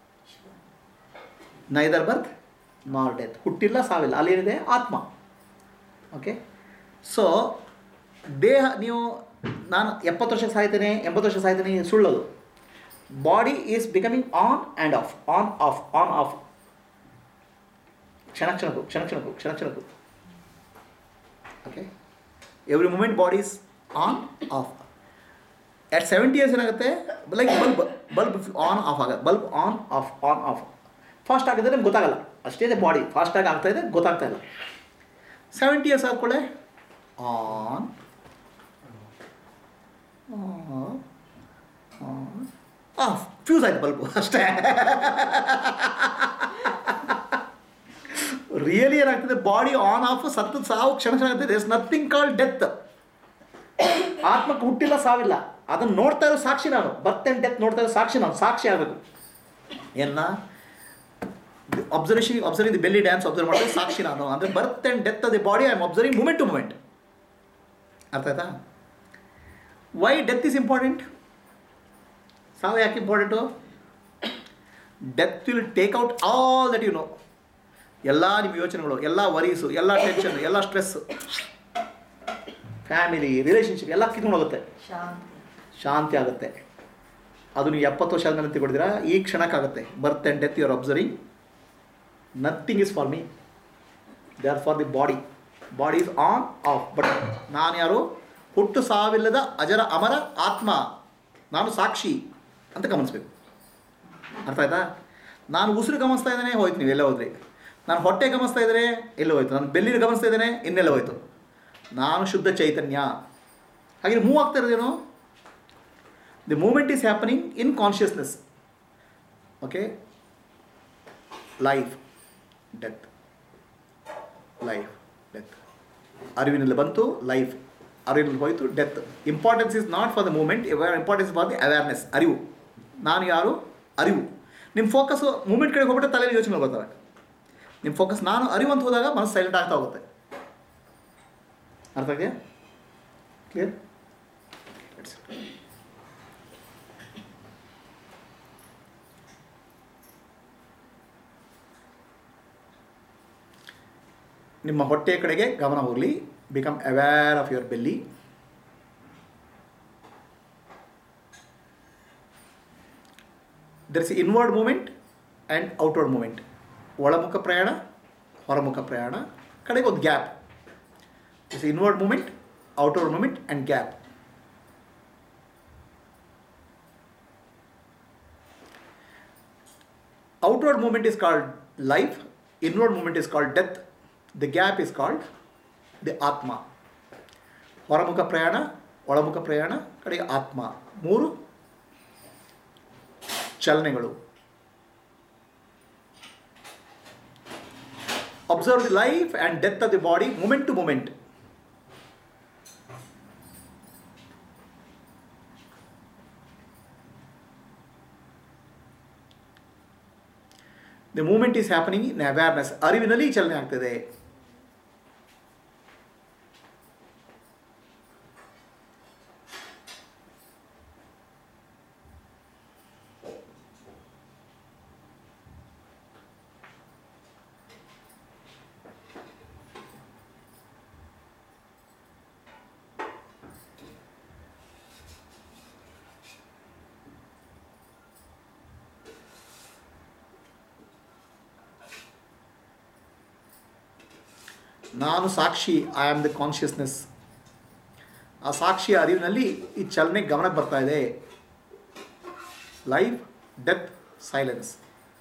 ನೈದರ್ ಬರ್ತ್ ನಾರ್ ಡೆತ್ ಹುಟ್ಟಿಲ್ಲ ಸಾವಿಲ್ಲ ಅಲ್ಲೇನಿದೆ ಆತ್ಮ ಓಕೆ ಸೊ ದೇಹ ನೀವು ನಾನು ಎಪ್ಪತ್ತು ವರ್ಷಕ್ಕೆ ಸಾಯ್ತೇನೆ ಎಂಬತ್ತು ವರ್ಷಕ್ಕೆ ಸಾಯ್ತೇನೆ ಇದು ಸುಳ್ಳದು body is becoming on and off on off on off ಕ್ಷಣ ಕ್ಷಣಕ್ಕೂ ಕ್ಷಣ ಕ್ಷಣಕ್ಕೂ ಕ್ಷಣ ಕ್ಷಣಕ್ಕೂ okay every moment body is on off at seventy years ಏನಾಗುತ್ತೆ like bulb bulb on off ಆಗುತ್ತೆ bulb on off on off fast ಆಗಿದ್ರೆ ನಿಮ್ಗೆ ಗೊತ್ತಾಗಲ್ಲ ಅಷ್ಟೇ ಇದೆ ಬಾಡಿ ಫಾಸ್ಟಾಗಿ ಆಗ್ತಾ ಇದೆ ಗೊತ್ತಾಗ್ತಾ ಇಲ್ಲ ಸೆವೆಂಟಿ ಇಯರ್ಸ್ ಆದ್ಕೊಳ್ಳೆ ಆನ್ ಆಫ್ ಫ್ಯೂಸ್ ಆಯ್ತು ಬಲ್ಬು ಅಷ್ಟೇ ರಿಯಲಿ ಏನಾಗ್ತದೆ ಬಾಡಿ ಆನ್ ಆಫ್ ಸತ್ತು ಸಾವು ಕ್ಷಣ ಕ್ಷಣ ಆಗ್ತದೆ ಇಸ್ ನಥಿಂಗ್ ಕಾಲ್ ಡೆತ್ ಆತ್ಮಕ್ಕೆ ಹುಟ್ಟಿಲ್ಲ ಸಾವಿಲ್ಲ ಅದನ್ನು ನೋಡ್ತಾ ಇರೋ ಸಾಕ್ಷಿ ನಾನು ಬರ್ತ್ ಆ್ಯಂಡ್ ಡೆತ್ ನೋಡ್ತಾ ಇರೋ ಸಾಕ್ಷಿ ನಾನು ಸಾಕ್ಷಿ ಆಗಬೇಕು ಏನ observation observing the belly dance observe ಮಾಡಿದ್ರೆ ಸಾಕ್ಷಿ ನಾನು ಅಂದರೆ birth and death of the body I am observing moment to moment ಅರ್ಥ ಆಯ್ತಾ ವೈ ಡೆತ್ ಇಸ್ ಇಂಪಾರ್ಟೆಂಟ್ ಸಾವು ಯಾಕೆ important death will take out all that you know ಎಲ್ಲ ನಿಮ್ಮ ಯೋಚನೆಗಳು ಎಲ್ಲ ವರೀಸು ಎಲ್ಲ ಟೆನ್ಷನ್ ಎಲ್ಲ ಸ್ಟ್ರೆಸ್ ಫ್ಯಾಮಿಲಿ ರಿಲೇಷನ್ಶಿಪ್ ಎಲ್ಲ ಕಿತ್ಕೊಂಡು ಹೋಗುತ್ತೆ ಶಾಂತಿ ಶಾಂತಿ ಆಗುತ್ತೆ ಅದು ನೀವು ಎಪ್ಪತ್ತು ವರ್ಷ ಆದ್ಮೇಲೆ ತಿಳ್ಕೊಂಡಿದ್ದೀರಾ ಈ ಕ್ಷಣಕ್ಕಾಗುತ್ತೆ birth and death you are observing nothing is for me they are for the body body is on off but ನಾನು ಯಾರು ಹುಟ್ಟು ಸಾವಿಲ್ಲದ ಅಜರ ಅಮರ ಆತ್ಮ ನಾನು ಸಾಕ್ಷಿ ಅಂತ ಗಮನಿಸ್ಬೇಕು ಅರ್ಥ ಆಯ್ತಾ ನಾನು ಉಸಿರು ಗಮನಿಸ್ತಾ ಇದ್ದೇನೆ ಹೋಯ್ತು ನೀವು ಎಲ್ಲ ಹೋದ್ರಿ ನಾನು ಹೊಟ್ಟೆ ಗಮನಿಸ್ತಾ ಇದ್ದೇನೆ ಎಲ್ಲೋ ಹೋಯ್ತು ನಾನು ಬೆಲ್ಲಿನ ಗಮನಿಸ್ತಾ ಇದ್ದೇನೆ ಇನ್ನೆಲ್ಲ ಹೋಯ್ತು ನಾನು ಶುದ್ಧ ಚೈತನ್ಯ ಹಾಗೆ ಮೂವ್ ಆಗ್ತಾ ಇರೋದೇನು the moment is happening in consciousness okay life death life death ಅರಿವಿನಲ್ಲಿ ಬಂತು ಲೈಫ್ ಅರಿವಿನಲ್ಲಿ ಹೋಯಿತು death importance is not for the moment importance for the awareness ಅರಿವು ನಾನು ಯಾರು ಅರಿವು ನಿಮ್ಮ ಫೋಕಸ್ಸು ಮೂಮೆಂಟ್ ಕಡೆ ಹೋಗ್ಬಿಟ್ರೆ ತಲೆಯಲ್ಲಿ ಯೋಚನೆ ಬರ್ತವೆ ನಿಮ್ಮ ಫೋಕಸ್ ನಾನು ಅರಿವು ಅಂತ ಹೋದಾಗ ಮನಸ್ಸು ಸೈಲೆಂಟ್ ಆಗ್ತಾ ಹೋಗುತ್ತೆ ಅರ್ಥ ಇದೆಯಾ ಕ್ಲಿಯರ್ ನಿಮ್ಮ ಹೊಟ್ಟೆಯ ಕಡೆಗೆ ಗಮನ ಹೋಗಲಿ become aware of your belly there is inward movement and outward movement ಒಳಮುಖ ಪ್ರಯಾಣ ಹೊರಮುಖ ಪ್ರಯಾಣ ಕಡೆಗೆ ಒಂದು gap is inward movement outward movement and gap outward movement is called life inward movement is called death the gap is called the atma ಹೊರಮುಖ ಪ್ರಯಾಣ ಒಳಮುಖ ಪ್ರಯಾಣ ಕಡೆಗೆ ಆತ್ಮ ಮೂರು ಚಲನೆಗಳು observe the life and death of the body moment to moment the moment is happening in awareness ಅರಿವಿನಲ್ಲಿ ಚಲನೆ ಆಗ್ತದೆ ನಾನು ಸಾಕ್ಷಿ ಐ ಆಮ್ ದ ಕಾನ್ಷಿಯಸ್ನೆಸ್ ಆ ಸಾಕ್ಷಿಯ ಅರಿವಿನಲ್ಲಿ ಈ ಚಲನೆ ಗಮನಕ್ಕೆ ಬರ್ತಾ ಇದೆ life death silence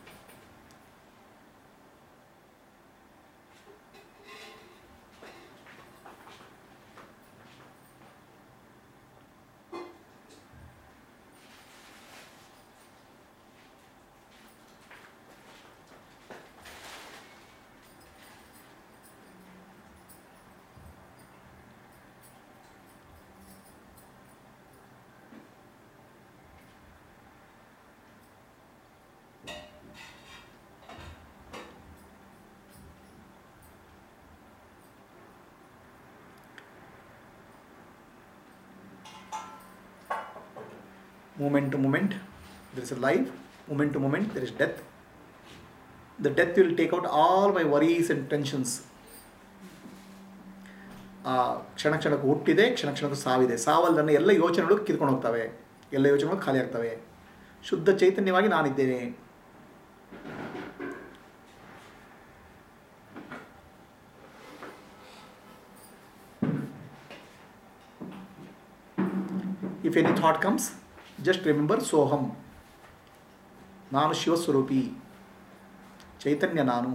moment to moment there is a life moment to moment there is death the death will take out all my worries and tensions ಆ ಕ್ಷಣ ಕ್ಷಣಕ್ಕೂ ಹುಟ್ಟಿದೆ ಕ್ಷಣ ಕ್ಷಣಕ್ಕೂ ಸಾವಿದೆ ಸಾವಲ್ಲಿ ನನ್ನ ಎಲ್ಲ ಯೋಚನೆಗಳು ಕಿತ್ಕೊಂಡು ಹೋಗ್ತವೆ ಎಲ್ಲ ಯೋಚನೆಗಳು ಖಾಲಿ ಆಗ್ತವೆ ಶುದ್ಧ ಚೈತನ್ಯವಾಗಿ ನಾನಿದ್ದೇನೆ if any thought comes just remember Soham ನಾನು ಶಿವಸ್ವರೂಪಿ ಚೈತನ್ಯ ನಾನು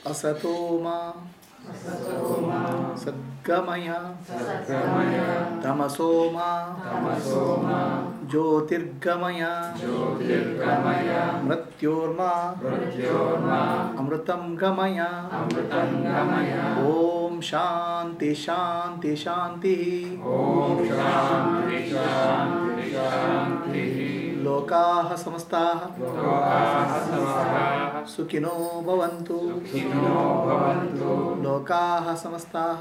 ಅಸತೋಮ ಸದ್ಗಮಯ ತಮಸೋಮ ಜ್ಯೋತಿರ್ಗಮಯ ಮೃತ್ಯೋರ್ಮ ಅಮೃತಂ ಗಮಯ ಓಂ ಶಾಂತಿ ಶಾಂತಿ ಶಾಂತಿ ಲೋಕಾಃ ಸಮಸ್ತಾಃ ಸುಖಿನೋ ಭವಂತು ಲೋಕಾಃ ಸಮಸ್ತಾಃ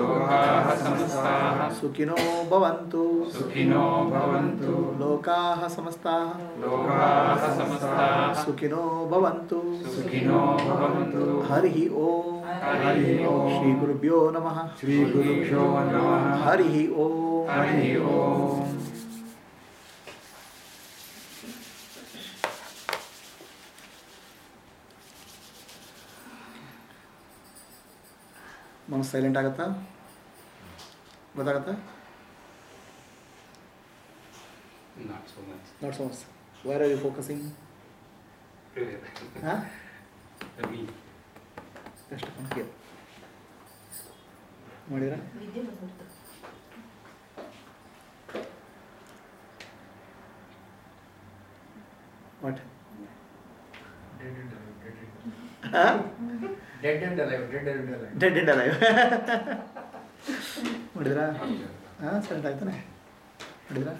ಸುಖಿನೋ ಭವಂತು ಸುಖಿನೋ ಭವಂತು ಲೋಕಾಃ ಸಮಸ್ತಾಃ ಲೋಕಾಃ ಸಮಸ್ತಾಃ ಸುಖಿನೋ ಭವಂತು ಸುಖಿನೋ ಭವಂತು ಹರಿ ಓಂ ಹರಿ ಓಂ ಶ್ರೀ ಗುರುಭ್ಯೋ ನಮಃ ಶ್ರೀ ಗುರುಭ್ಯೋ ನಮಃ ಹರಿ ಓಂ ಹರಿ ಓಂ ಮನಸ್ಸು ಸೈಲೆಂಟ್ ಆಗುತ್ತಾ ಗೊತ್ತಾಗತ್ತಾ Not so much. Not so much where are you focusing ಹಾಂ Me. ಎಷ್ಟು ಓಕೆ ಮಾಡಿದ್ರಾ ವಿದ್ಯೆ ಬಂದ್ಬಿಡ್ತು what dead and alive dead and alive dead and alive ಮಾಡಿದ್ರಾ ಹಾಂ ಸೈಲೆಂಟ್ ಆಯ್ತಾನೆ ಮಾಡಿದ್ರಾ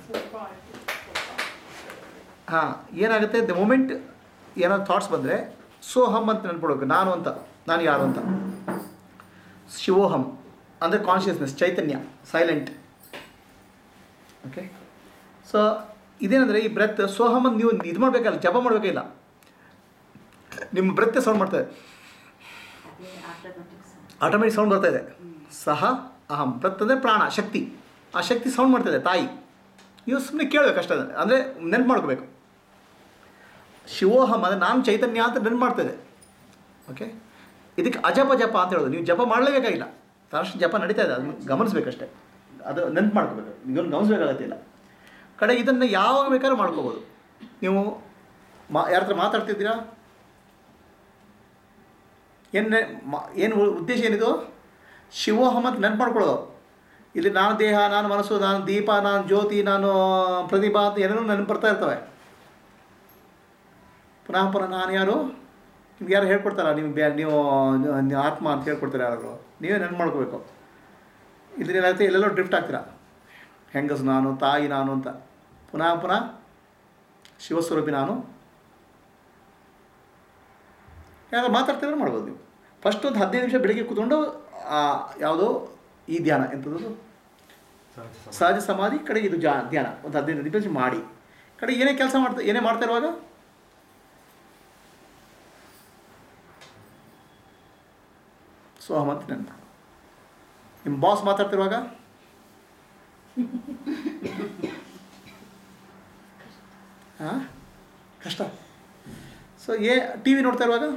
ಹಾಂ ಏನಾಗುತ್ತೆ ದ ಮೂಮೆಂಟ್ ಏನಾದ್ರು ಥಾಟ್ಸ್ ಬಂದರೆ ಸೋಹಮ್ ಅಂತ ನೆನ್ಪಿಡ್ಬೇಕು ನಾನು ಅಂತ ನಾನು ಯಾರು ಅಂತ ಶಿವೋಹಂ ಅಂದರೆ ಕಾನ್ಷಿಯಸ್ನೆಸ್ ಚೈತನ್ಯ ಸೈಲೆಂಟ್ ಓಕೆ ಸೊ ಇದೇನಂದರೆ ಈ ಬ್ರೆತ್ ಸೋಹಮ್ ಅಂತ ನೀವು ಇದು ಮಾಡಬೇಕಲ್ಲ ಜಪ ಮಾಡಬೇಕಿಲ್ಲ ನಿಮ್ಮ ಬ್ರೆತ್ ಸೌಂಡ್ ಮಾಡ್ತದೆ ಅದೇ ಆಟೋಮೆಟಿಕ್ ಆಟೋಮೆಟಿಕ್ ಸೌಂಡ್ ಬರ್ತಾ ಇದೆ ಸಹ ಅಹಂ ಬ್ರತ್ ಅಂದರೆ ಪ್ರಾಣ ಶಕ್ತಿ ಆ ಶಕ್ತಿ ಸೌಂಡ್ ಮಾಡ್ತದೆ ತಾಯಿ ನೀವು ಸುಮ್ಮನೆ ಕೇಳಬೇಕು ಅಷ್ಟೇ ಅಂದರೆ ನೆನ್ಪು ಮಾಡ್ಕೋಬೇಕು ಶಿವೋಹಂ ಅಂದರೆ ನಾನು ಚೈತನ್ಯ ಅಂತ ನೆನ್ಪು ಮಾಡ್ತದೆ ಓಕೆ ಇದಕ್ಕೆ ಅಜಪ ಜಪ ಅಂತ ಹೇಳೋದು ನೀವು ಜಪ ಮಾಡಲೇಬೇಕಾಗಿಲ್ಲ ತನ್ನಷ್ಟು ಜಪ ನಡೀತಾ ಇದೆ ಅದನ್ನು ಗಮನಿಸ್ಬೇಕಷ್ಟೇ ಅದು ನೆನ್ಪು ಮಾಡ್ಕೋಬೇಕು ಇದನ್ನು ಗಮನಿಸ್ಬೇಕಾಗತ್ತಿಲ್ಲ ಕಡೆ ಇದನ್ನು ಯಾವಾಗ ಬೇಕಾದ್ರೂ ಮಾಡ್ಕೋಬೋದು ನೀವು ಮಾ ಯಾರ ಹತ್ರ ಮಾತಾಡ್ತಿದ್ದೀರಾ ಏನು ಏನು ಉದ್ದೇಶ ಏನಿದು ಶಿವೋಹಂ ಅಂತ ನೆನ್ಪು ಮಾಡ್ಕೊಳ್ಳೋದು ಇಲ್ಲಿ ನಾನು ದೇಹ ನಾನು ಮನಸ್ಸು ನಾನು ದೀಪ ನಾನು ಜ್ಯೋತಿ ನಾನು ಪ್ರತಿಭಾ ಅಂತ ಏನೇನೋ ನೆನಪು ಬರ್ತಾ ಇರ್ತವೆ ಪುನಃ ಪುನಃ ನಾನು ಯಾರು ನಿಮ್ಗೆ ಯಾರು ಹೇಳ್ಕೊಡ್ತಾರ ನೀವು ಬ್ಯಾ ನೀವು ನೀವು ಆತ್ಮ ಅಂತ ಹೇಳ್ಕೊಡ್ತಾರೆ ಯಾರು ನೀವೇ ನೆನ್ಪು ಮಾಡ್ಕೋಬೇಕು ಇಲ್ಲಿ ಏನಾಗುತ್ತೆ ಎಲ್ಲೆಲ್ಲೋ ಡ್ರಿಫ್ಟ್ ಆಗ್ತೀರಾ ಹೆಂಗಸು ನಾನು ತಾಯಿ ನಾನು ಅಂತ ಪುನಃ ಪುನಃ ಶಿವಸ್ವರೂಪಿ ನಾನು ಯಾರು ಮಾತಾಡ್ತಿದ್ರೆ ಮಾಡ್ಬೋದು ನೀವು ಫಸ್ಟ್ ಒಂದು ಹದಿನೈದು ನಿಮಿಷ ಬೆಳಿಗ್ಗೆ ಕೂತ್ಕೊಂಡು ಆ, ಯಾವುದೋ ಈ ಧ್ಯಾನ ಎಂಥದ್ದು ಸಹಜ ಸಮಾಧಿ ಕಡೆ ಇದು ಜಾ ಧ್ಯಾನ ಒಂದು ಹದಿನೈದು ನಿಮಿಷ ಮಾಡಿ ಕಡೆ ಏನೇ ಕೆಲಸ ಮಾಡ್ತಾ ಏನೇ ಮಾಡ್ತಾ ಇರುವಾಗ ಸೋಹಮತ್ ನೆನ್ಪು ನಿಮ್ಮ ಬಾಸ್ ಮಾತಾಡ್ತಿರುವಾಗ ಹಾಂ ಕಷ್ಟ ಸೊ ಏ ಟಿ ವಿ ನೋಡ್ತಾ ಇರುವಾಗ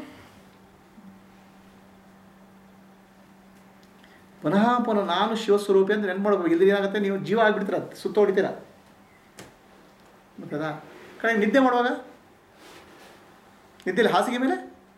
ಪುನಃ ಪುನಃ ನಾನು ಶಿವಸ್ವರೂಪಿ ಅಂತ ನೆನ್ಪು ಮಾಡ್ಬೇಕು ಇಲ್ಲಿ ಏನಾಗುತ್ತೆ ನೀವು ಜೀವ ಆಗಿಬಿಡ್ತೀರ ಸುತ್ತ ಹೊಡಿತೀರ ಗೊತ್ತದಾ ಕಡೆ ನಿದ್ದೆ ಮಾಡುವಾಗ ನಿದ್ದೆಲಿ ಹಾಸಿಗೆ ಮೇಲೆ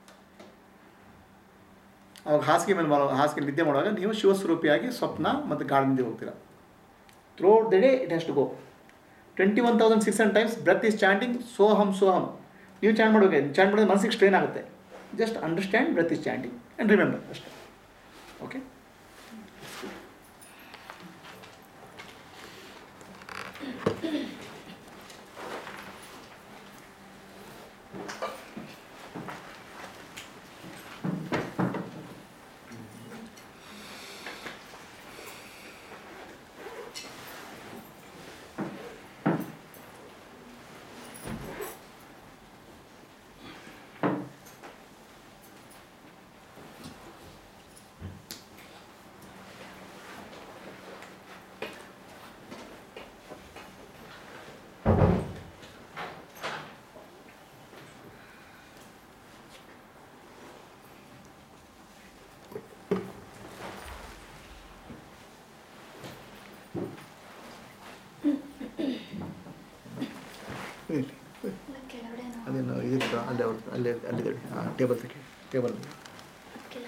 ಅವಾಗ ಹಾಸಿಗೆ ಮೇಲೆ ಮಾಡೋ ಹಾಸಿಗೆ ನಿದ್ದೆ ಮಾಡುವಾಗ ನೀವು ಶಿವಸ್ವರೂಪಿಯಾಗಿ ಸ್ವಪ್ನ ಮತ್ತು ಗಾಢ ಹೋಗ್ತೀರ throughout the day it has to go twenty one thousand six hundred times breath is chanting Soham Soham ನೀವು ಚಾಂಟ್ ಮಾಡಬೇಕು ಚಾಂಟ್ ಮಾಡಿದ್ರೆ ಮನಸ್ಸಿಗೆ ಸ್ಟ್ರೈನ್ ಆಗುತ್ತೆ just understand breath is chanting and remember ಅಷ್ಟೇ ಓಕೆ ಇಲ್ಲ ಕೆಳಗಡೆ ನಾವು ಅದೇನು ಇದಿತ್ತು ಅಲ್ಲೇ ಅವ್ರು ಅಲ್ಲೇ ಅಲ್ಲಿದೆ ಟೇಬಲ್ ತೆಗೆ ಟೇಬಲ್ ಕೆಳಗಡೆ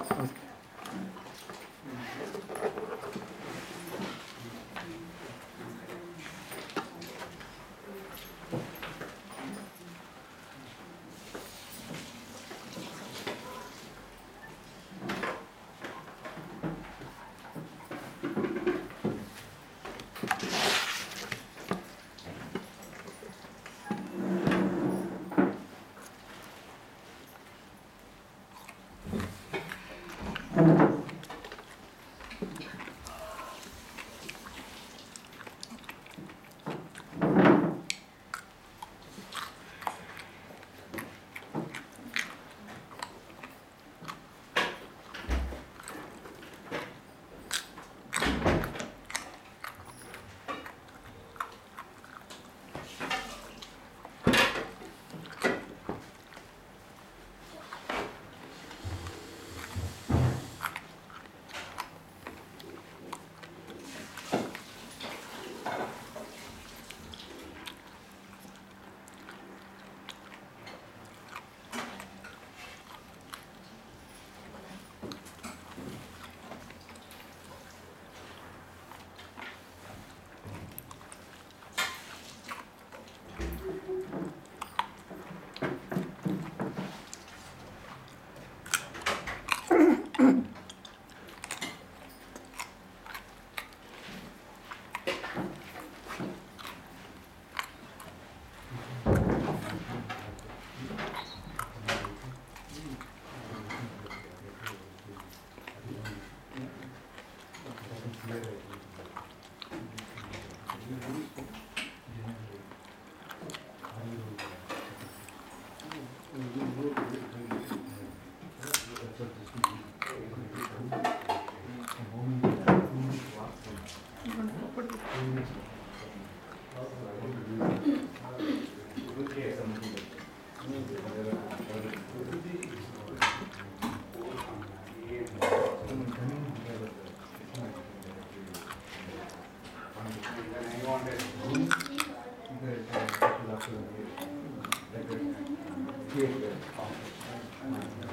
Here.